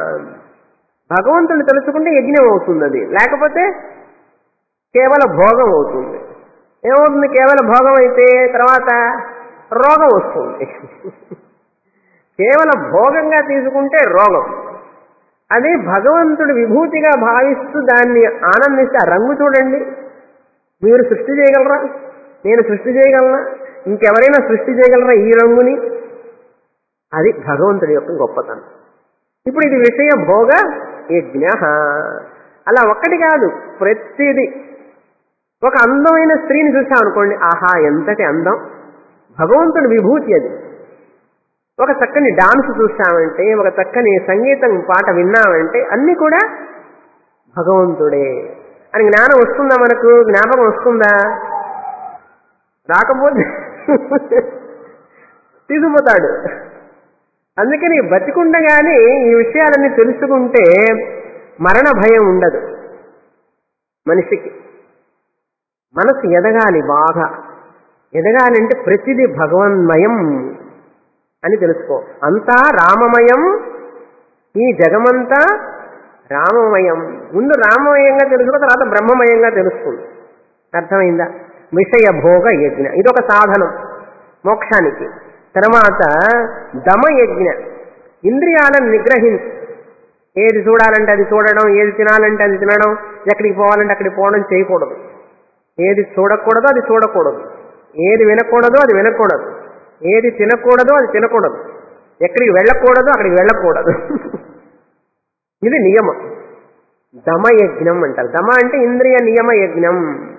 భగవంతుడిని తెలుసుకుంటే యజ్ఞం అవుతుంది అది లేకపోతే కేవల భోగం అవుతుంది ఏమవుతుంది కేవలం భోగం అయితే తర్వాత రోగం వస్తుంది కేవలం భోగంగా తీసుకుంటే రోగం అదే భగవంతుడు విభూతిగా భావిస్తూ దాన్ని ఆనందిస్తే ఆ రంగు చూడండి మీరు సృష్టి చేయగలరా నేను సృష్టి చేయగలనా ఇంకెవరైనా సృష్టి చేయగలరా ఈ రంగుని అది భగవంతుడి యొక్క గొప్పతనం ఇప్పుడు ఇది విషయ భోగ యజ్ఞ అలా ఒక్కటి కాదు ప్రతిది ఒక అందమైన స్త్రీని చూసాం అనుకోండి ఆహా ఎంతటి అందం భగవంతుడి విభూతి అది ఒక చక్కని డాన్స్ చూసామంటే ఒక చక్కని సంగీతం పాట విన్నామంటే అన్ని కూడా భగవంతుడే అని జ్ఞానం వస్తుందా మనకు జ్ఞాపకం వస్తుందా రాకపోతే తీసుకుపోతాడు అందుకని బతికుండగానే ఈ విషయాలన్నీ తెలుసుకుంటే మరణ భయం ఉండదు మనిషికి మనసు ఎదగాలి బాగా ఎదగాలంటే ప్రతిదీ భగవన్మయం అని తెలుసుకో అంతా రామమయం ఈ జగమంతా రామమయం ముందు రామమయంగా తెలుసుకో తర్వాత బ్రహ్మమయంగా తెలుస్తుంది అర్థమైందా విషయ భోగ యజ్ఞ ఇదొక సాధనం మోక్షానికి తర్వాత దమయజ్ఞ ఇంద్రియాలను నిగ్రహించు ఏది చూడాలంటే అది చూడడం ఏది తినాలంటే అది తినడం ఎక్కడికి పోవాలంటే అక్కడికి పోవడం చేయకూడదు ఏది చూడకూడదో అది చూడకూడదు ఏది వినకూడదో అది వినకూడదు ఏది తినకూడదో అది తినకూడదు ఎక్కడికి వెళ్ళకూడదో అక్కడికి వెళ్ళకూడదు ఇది నియమం దమయజ్ఞం అంటారు దమ అంటే ఇంద్రియ నియమ యజ్ఞం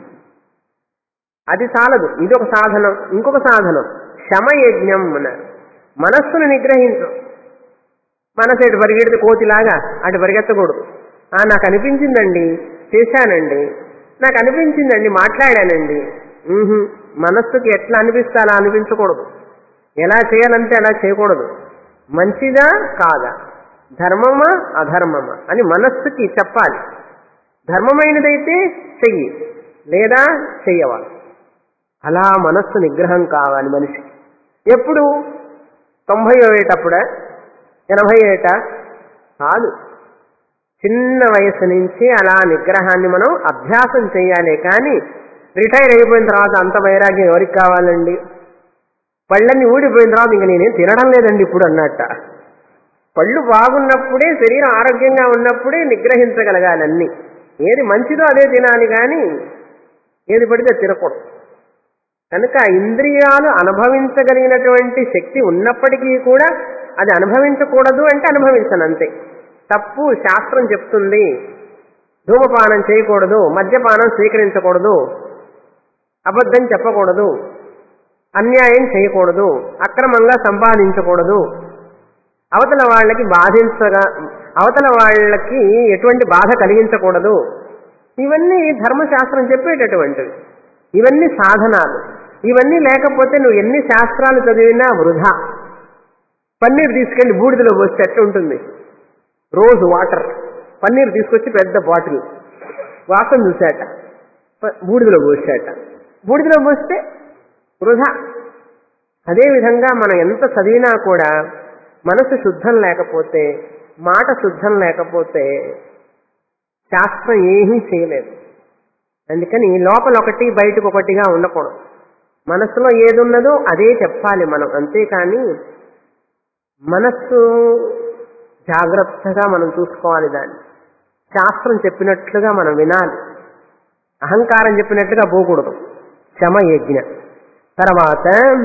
అది చాలదు ఇది ఒక సాధనం ఇంకొక సాధనం శమయజ్ఞం అన్నారు మనస్సును నిగ్రహించు మనసు ఇటు పరిగెడితే కోతిలాగా అటు పరిగెత్తకూడదు ఆ నాకు అనిపించిందండి చేశానండి నాకు అనిపించిందండి మాట్లాడానండి ఊహు మనస్సుకి ఎట్లా అనిపిస్తే అలా అనిపించకూడదు ఎలా చేయాలంటే అలా చేయకూడదు మంచిదా కాదా ధర్మమా అధర్మమా అని మనస్సుకి చెప్పాలి ధర్మమైనదైతే చెయ్యి లేదా చెయ్యవాలి అలా మనస్సు నిగ్రహం కావాలి మనిషికి ఎప్పుడు తొంభై ఏటప్పుడా ఎనభై ఏట కాదు చిన్న వయసు నుంచి అలా నిగ్రహాన్ని మనం అభ్యాసం చేయాలి కానీ రిటైర్ అయిపోయిన తర్వాత అంత వైరాగ్యం ఎవరికి కావాలండి పళ్ళన్నీ ఊడిపోయిన తర్వాత ఇంక నేనేం తినడం లేదండి ఇప్పుడు అన్నట్ట పళ్ళు బాగున్నప్పుడే శరీరం ఆరోగ్యంగా ఉన్నప్పుడే నిగ్రహించగలగాలి అన్ని ఏది మంచిదో అదే తినాలి కానీ ఏది పడితే తినకూడదు కనుక ఇంద్రియాలు అనుభవించగలిగినటువంటి శక్తి ఉన్నప్పటికీ కూడా అది అనుభవించకూడదు అంటే అనుభవించను అంతే తప్పు శాస్త్రం చెప్తుంది ధూమపానం చేయకూడదు మద్యపానం స్వీకరించకూడదు అబద్ధం చెప్పకూడదు అన్యాయం చేయకూడదు అక్రమంగా సంపాదించకూడదు అవతల వాళ్ళకి బాధించగా అవతల వాళ్ళకి ఎటువంటి బాధ కలిగించకూడదు ఇవన్నీ ధర్మశాస్త్రం చెప్పేటటువంటివి ఇవన్నీ సాధనాలు ఇవన్నీ లేకపోతే నువ్వు ఎన్ని శాస్త్రాలు చదివినా వృధా పన్నీర్ తీసుకెళ్లి బూడిదలో పోస్తే ఎట్లా ఉంటుంది రోజు వాటర్ పన్నీర్ తీసుకొచ్చి పెద్ద బాటిల్ వాసన చూశాట ప- బూడిదలో పోసాట బూడిదలో పోస్తే వృధా అదేవిధంగా మనం ఎంత చదివినా కూడా మనసు శుద్ధం లేకపోతే మాట శుద్ధం లేకపోతే శాస్త్రం ఏమీ చేయలేదు అందుకని లోపల ఒకటి బయటకు ఒకటిగా ఉండకూడదు మనసులో ఏది ఉన్నదో అదే చెప్పాలి మనం అంతేకాని మనస్సు జాగ్రత్తగా మనం చూసుకోవాలి దాన్ని శాస్త్రం చెప్పినట్లుగా మనం వినాలి అహంకారం చెప్పినట్టుగా పోకూడదు శమ యజ్ఞ తర్వాత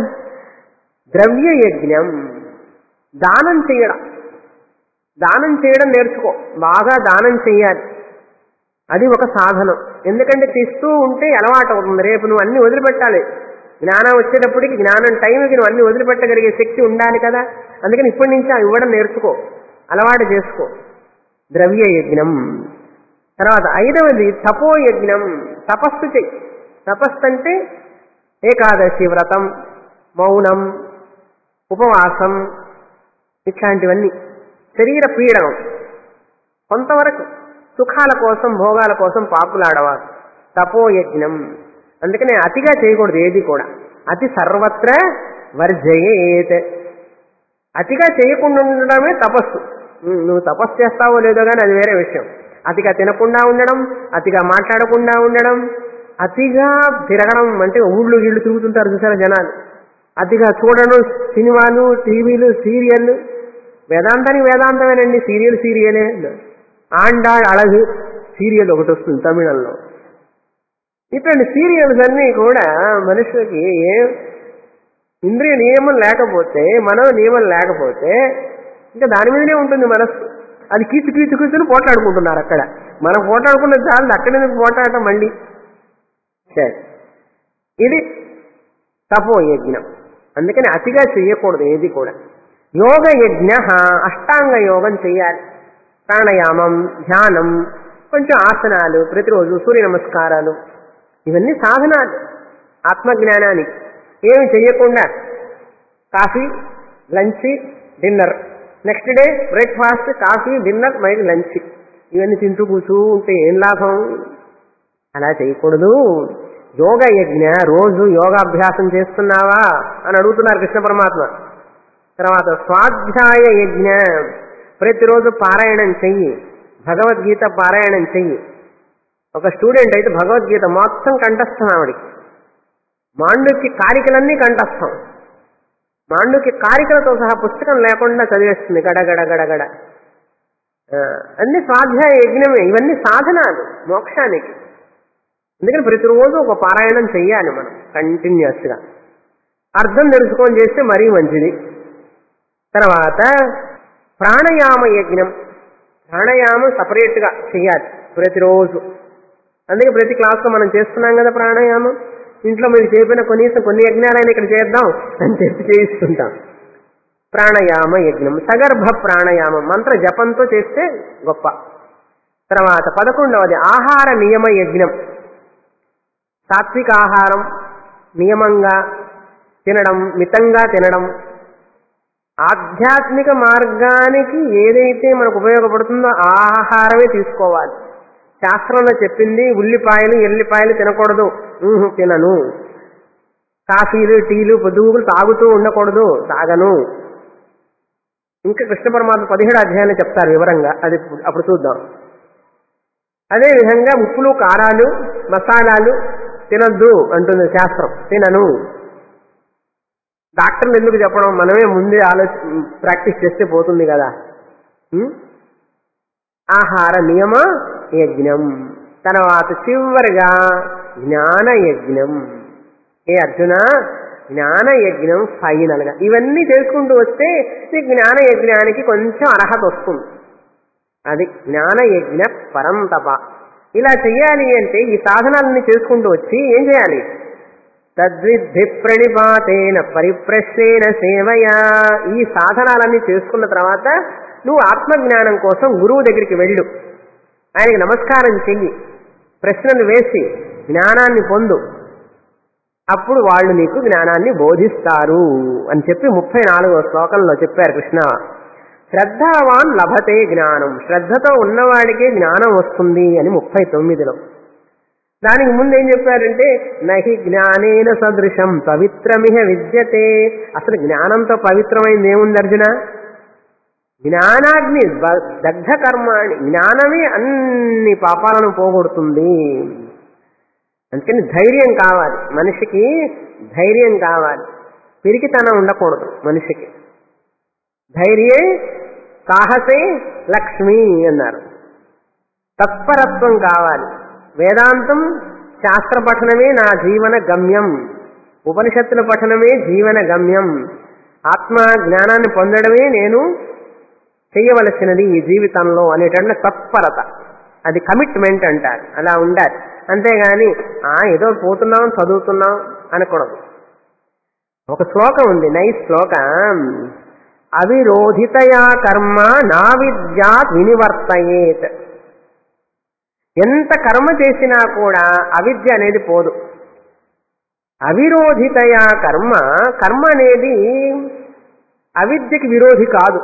ద్రవ్య యజ్ఞం దానం చేయడం దానం చేయడం నేర్చుకో బాగా దానం చేయాలి అది ఒక సాధనం ఎందుకంటే తెస్తూ ఉంటే అలవాటు అవుతుంది రేపు నువ్వు అన్ని వదిలిపెట్టాలి జ్ఞానం వచ్చేటప్పటికి జ్ఞానం టైంకి నువ్వు అన్ని వదిలిపెట్టగలిగే శక్తి ఉండాలి కదా అందుకని ఇప్పటి నుంచి ఆ ఇవ్వడం నేర్చుకో అలవాటు చేసుకో ద్రవ్య యజ్ఞం తర్వాత ఐదవది తపో యజ్ఞం తపస్సు చెయ్యి తపస్సు అంటే ఏకాదశి వ్రతం మౌనం ఉపవాసం ఇట్లాంటివన్నీ శరీర పీడనం కొంతవరకు సుఖాల కోసం భోగాల కోసం పాపులాడవారు తపోయజ్ఞం అందుకనే అతిగా చేయకూడదు ఏది కూడా అతి సర్వత్ర వర్జయేత్ అతిగా చేయకుండా ఉండడమే తపస్సు ఉమ్, నువ్వు తపస్సు చేస్తావో లేదో కానీ అది వేరే విషయం అతిగా తినకుండా ఉండడం అతిగా మాట్లాడకుండా ఉండడం అతిగా తిరగడం అంటే ఊళ్ళు గీళ్ళు తిరుగుతుంటారు చూసారా జనాలు అతిగా చూడడం సినిమాలు టీవీలు సీరియల్ వేదాంతానికి వేదాంతమేనండి సీరియల్ సీరియలే ఆండాళ్ అழகு సీరియల్ ఒకటి వస్తుంది తమిళంలో ఇట్లాంటి సీరియల్స్ అన్నీ కూడా మనుషులకి ఇంద్రియ నియమం లేకపోతే మనో నియమం లేకపోతే ఇంకా దాని మీదనే ఉంటుంది మనస్సు అది కీచు కీచు కీచుని పోట్లాడుకుంటున్నారు అక్కడ మనం పోట్లాడుకున్న చాలు అక్కడ నుంచి పోట్లాడటం మళ్ళీ సరే ఇది తపో యజ్ఞం అందుకని అతిగా చేయకూడదు ఏది కూడా యోగ యజ్ఞ అష్టాంగ యోగం చేయాలి ప్రాణాయామం ధ్యానం కొంచెం ఆసనాలు ప్రతిరోజు సూర్య నమస్కారాలు ఇవన్నీ సాధనాలు ఆత్మజ్ఞానానికి ఏమి చెయ్యకుండా coffee lunch dinner next day breakfast coffee dinner mike lunch ఇవన్నీ తింటూ కూర్చూ ఉంటే ఏం లాభం అలా చేయకూడదు యోగ యజ్ఞ రోజు యోగాభ్యాసం చేస్తున్నావా అని అడుగుతున్నారు కృష్ణ పరమాత్మ తర్వాత స్వాధ్యాయ యజ్ఞ ప్రతిరోజు పారాయణం చెయ్యి భగవద్గీత పారాయణం చెయ్యి ఒక స్టూడెంట్ అయితే భగవద్గీత మొత్తం కంఠస్థం ఆవిడికి మాండుకి కారికలన్నీ కంఠస్థం మాండుకి కారికలతో సహా పుస్తకం లేకుండా చదివేస్తుంది గడగడ గడగడ ఆ, అన్ని స్వాధ్యాయ యజ్ఞమే ఇవన్నీ సాధనాలు మోక్షానికి అందుకని ప్రతిరోజు ఒక పారాయణం చెయ్యాలి మనం కంటిన్యూస్ గా అర్థం తెలుసుకొని చేస్తే మరీ మంచిది తర్వాత ప్రాణాయామ యజ్ఞం ప్రాణాయామం సపరేట్ గా చేయాలి ప్రతిరోజు అందుకే ప్రతి క్లాస్లో మనం చేస్తున్నాం కదా ప్రాణాయామం ఇంట్లో మీరు చెప్పిన కనీసం కొన్ని యజ్ఞాలైనా ఇక్కడ చేద్దాం అని చెప్పి చేయిస్తుంటాం ప్రాణాయామ యజ్ఞం సగర్భ ప్రాణాయామం మంత్ర జపంతో చేస్తే గొప్ప తర్వాత పదకొండవది ఆహార నియమ యజ్ఞం సాత్విక ఆహారం నియమంగా తినడం మితంగా తినడం ఆధ్యాత్మిక మార్గానికి ఏదైతే మనకు ఉపయోగపడుతుందో ఆ ఆహారమే తీసుకోవాలి శాస్త్రంలో చెప్పింది ఉల్లిపాయలు ఎల్లిపాయలు తినకూడదు ఊహు, తినను కాఫీలు టీలు పొదుగులు తాగుతూ ఉండకూడదు తాగను ఇంకా కృష్ణ పరమాత్మ పదిహేడు అధ్యాయాలు చెప్తారు వివరంగా అది ఇప్పుడు- అప్పుడు చూద్దాం అదే విధంగా ఉప్పులు కారాలు మసాలాలు తినొద్దు అంటుంది శాస్త్రం తినను డాక్టర్లు ఎందుకు చెప్పడం మనమే ముందే ఆలోచ ప్రాక్టీస్ చేస్తే పోతుంది కదా ఉం? ఆహార నియమ యజ్ఞం తర్వాత చివరిగా జ్ఞాన యజ్ఞం ఏ అర్జున జ్ఞాన యజ్ఞం ఫైనల్ గా ఇవన్నీ చేసుకుంటూ వస్తే ఈ జ్ఞాన యజ్ఞానికి కొంచెం అర్హత వస్తుంది అది జ్ఞాన యజ్ఞ పరంతప ఇలా చెయ్యాలి అంటే ఈ సాధనాలన్నీ చేసుకుంటూ వచ్చి ఏం చేయాలి తద్విద్ధి ప్రణిపాతేన పరిప్రశ్నేన సేవయా ఈ సాధనాలన్నీ చేసుకున్న తర్వాత నువ్వు ఆత్మజ్ఞానం కోసం గురువు దగ్గరికి వెళ్ళు ఆయనకి నమస్కారం చెయ్యి ప్రశ్నలు వేసి జ్ఞానాన్ని పొందు అప్పుడు వాళ్ళు నీకు జ్ఞానాన్ని బోధిస్తారు అని చెప్పి ముప్పై నాలుగో శ్లోకంలో చెప్పారు కృష్ణ శ్రద్ధావాన్ లభతే జ్ఞానం శ్రద్ధతో ఉన్నవాడికే జ్ఞానం వస్తుంది అని ముప్పై తొమ్మిదిలో దానికి ముందు ఏం చెప్పారంటే నహి జ్ఞానేన సదృశం పవిత్రమిహ విద్యతే అసలు జ్ఞానంతో పవిత్రమైంది ఏముంది అర్జున జ్ఞానాగ్ని బ- దగ్ధ కర్మాణి జ్ఞానమే అన్ని పాపాలను పోగొడుతుంది అందుకని ధైర్యం కావాలి మనిషికి ధైర్యం కావాలి పిరికితనం ఉండకూడదు మనిషికి ధైర్యే సాహసే లక్ష్మి అన్నారు తత్పరత్వం కావాలి వేదాంతం శాస్త్ర పఠనమే నా జీవన గమ్యం ఉపనిషత్తుల పఠనమే జీవన గమ్యం ఆత్మ జ్ఞానాన్ని పొందడమే నేను చేయవలసినది ఈ జీవితంలో అనేటటువంటి తత్పరత అది కమిట్మెంట్ అంటారు అలా ఉండాలి అంతేగాని ఆ ఏదో పోతున్నాం చదువుతున్నాం అనకూడదు ఒక శ్లోకం ఉంది నైస్ శ్లోకం అవిరోధితయా కర్మ నా విద్యాత్ వినివర్తయేత్ ఎంత కర్మ చేసినా కూడా అవిద్య అనేది పోదు అవిరోధితయా కర్మ కర్మ అనేది అవిద్యకి విరోధి కాదు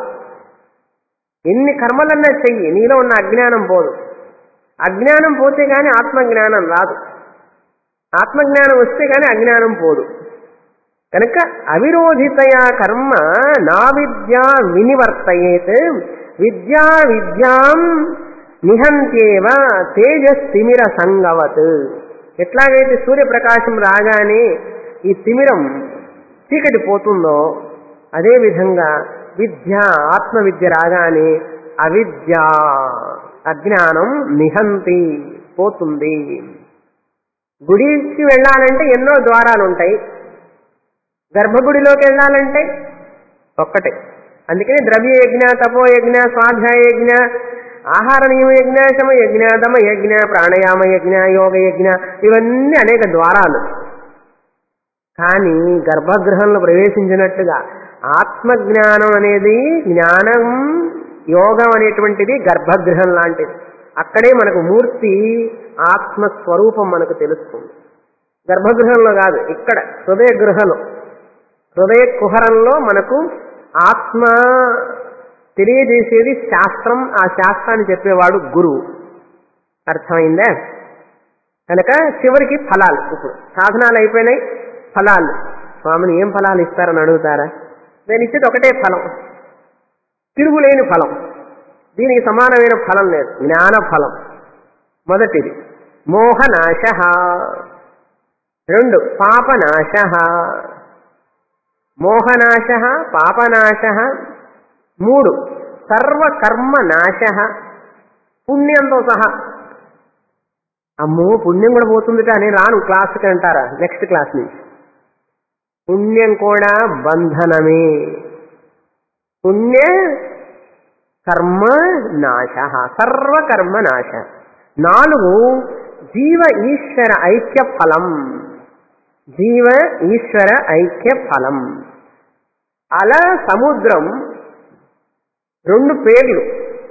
ఎన్ని కర్మలన్నా చెయ్యి నీలో ఉన్న అజ్ఞానం పోదు అజ్ఞానం పోతే గాని ఆత్మజ్ఞానం రాదు ఆత్మజ్ఞానం వస్తే గాని అజ్ఞానం పోదు కనుక అవిరోధితయా కర్మ నా విద్యా వినివర్తయేత్ విద్యా విద్యాం నిహంత్యేవ తేజస్తిమిర సంగవత్ ఎట్లాగైతే సూర్యప్రకాశం రాగానే ఈ తిమిరం చీకటి పోతుందో అదే విధంగా విద్య ఆత్మ విద్య రాగానే అవిద్య అజ్ఞానం నిహంతి పోతుంది గుడికి వెళ్ళాలంటే ఎన్నో ద్వారాలు ఉంటాయి గర్భగుడిలోకి వెళ్ళాలంటే ఒక్కటే అందుకని ద్రవ్య యజ్ఞ తపో యజ్ఞ స్వాధ్యాయ యజ్ఞ ఆహార నియమ యజ్ఞ శమ యజ్ఞ దమ యజ్ఞ ప్రాణాయామ యజ్ఞ యోగ యజ్ఞ ఇవన్నీ అనేక ద్వారాలు కానీ గర్భగృహంలో ప్రవేశించినట్టుగా ఆత్మజ్ఞానం అనేది జ్ఞానం యోగం అనేటువంటిది గర్భగృహం లాంటిది అక్కడే మనకు మూర్తి ఆత్మస్వరూపం మనకు తెలుస్తుంది గర్భగృహంలో కాదు ఇక్కడ హృదయ గృహలో హృదయ కుహరంలో మనకు ఆత్మ తెలియజేసేది శాస్త్రం ఆ శాస్త్రాన్ని చెప్పేవాడు గురువు అర్థమైందా కనుక చివరికి ఫలాలు ఇప్పుడు సాధనాలు అయిపోయినాయి ఫలాలు స్వామిని ఏం ఫలాలు ఇస్తారని అడుగుతారా నేను ఇచ్చేది ఒకటే ఫలం తిరుగులేని ఫలం దీనికి సమానమైన ఫలం లేదు జ్ఞాన ఫలం మొదటిది మోహనాశ రెండు పాపనాశ మోహనాశ పాపనాశ మూడు సర్వకర్మ నాశ పుణ్యంతో సహా అమ్మో పుణ్యం కూడా పోతుంది కానీ రాను క్లాస్కి అంటారా నెక్స్ట్ క్లాస్ నుంచి పుణ్యం కూడా బంధనమే పుణ్య కర్మ నాశ సర్వకర్మ నాశ నాలుగు జీవ ఈశ్వర ఐక్య ఫలం జీవ ఈశ్వర ఐక్య ఫలం అలా సముద్రం రెండు పేర్లు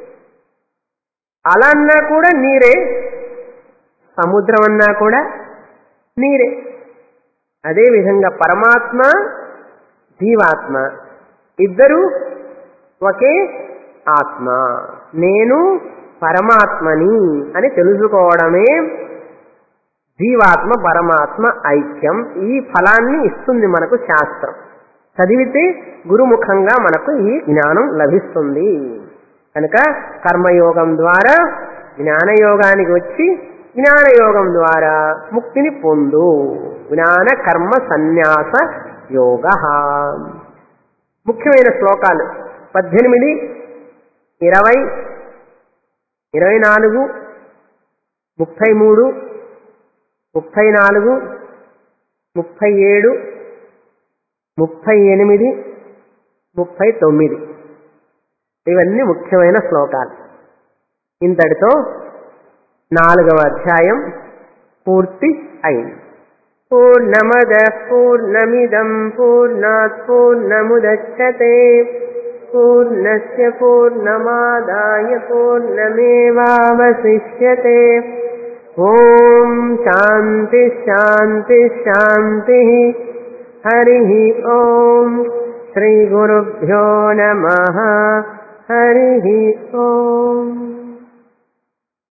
అలా అన్నా కూడా నీరే సముద్రం అన్నా కూడా నీరే అదేవిధంగా పరమాత్మ జీవాత్మ ఇద్దరు ఒకే ఆత్మ నేను పరమాత్మని అని తెలుసుకోవడమే జీవాత్మ పరమాత్మ ఐక్యం ఈ ఫలాన్ని ఇస్తుంది మనకు శాస్త్రం చదివితే గురుముఖంగా మనకు ఈ జ్ఞానం లభిస్తుంది కనుక కర్మయోగం ద్వారా జ్ఞానయోగానికి వచ్చి జ్ఞానయోగం ద్వారా ముక్తిని పొందు జ్ఞాన కర్మ సన్యాస యోగ ముఖ్యమైన శ్లోకాలు పద్దెనిమిది ఇరవై ఇరవై నాలుగు ముప్పై మూడు ముప్పై నాలుగు ముప్పై ఏడు ముప్పై ఎనిమిది ముప్పై తొమ్మిది ఇవన్నీ ముఖ్యమైన శ్లోకాలు ఇంతటితో నాలుగవ అధ్యాయం పూర్తి అయింది పూర్ణమద పూర్ణమిదం పూర్ణాత్ పూర్ణముదచ్చతే పూర్ణస్య పూర్ణమాదాయ పూర్ణమేవావశిష్యతే ఓం శాంతి శాంతి శాంతి హరి ఓం శ్రీ గురుభ్యో నమ హరి ఓం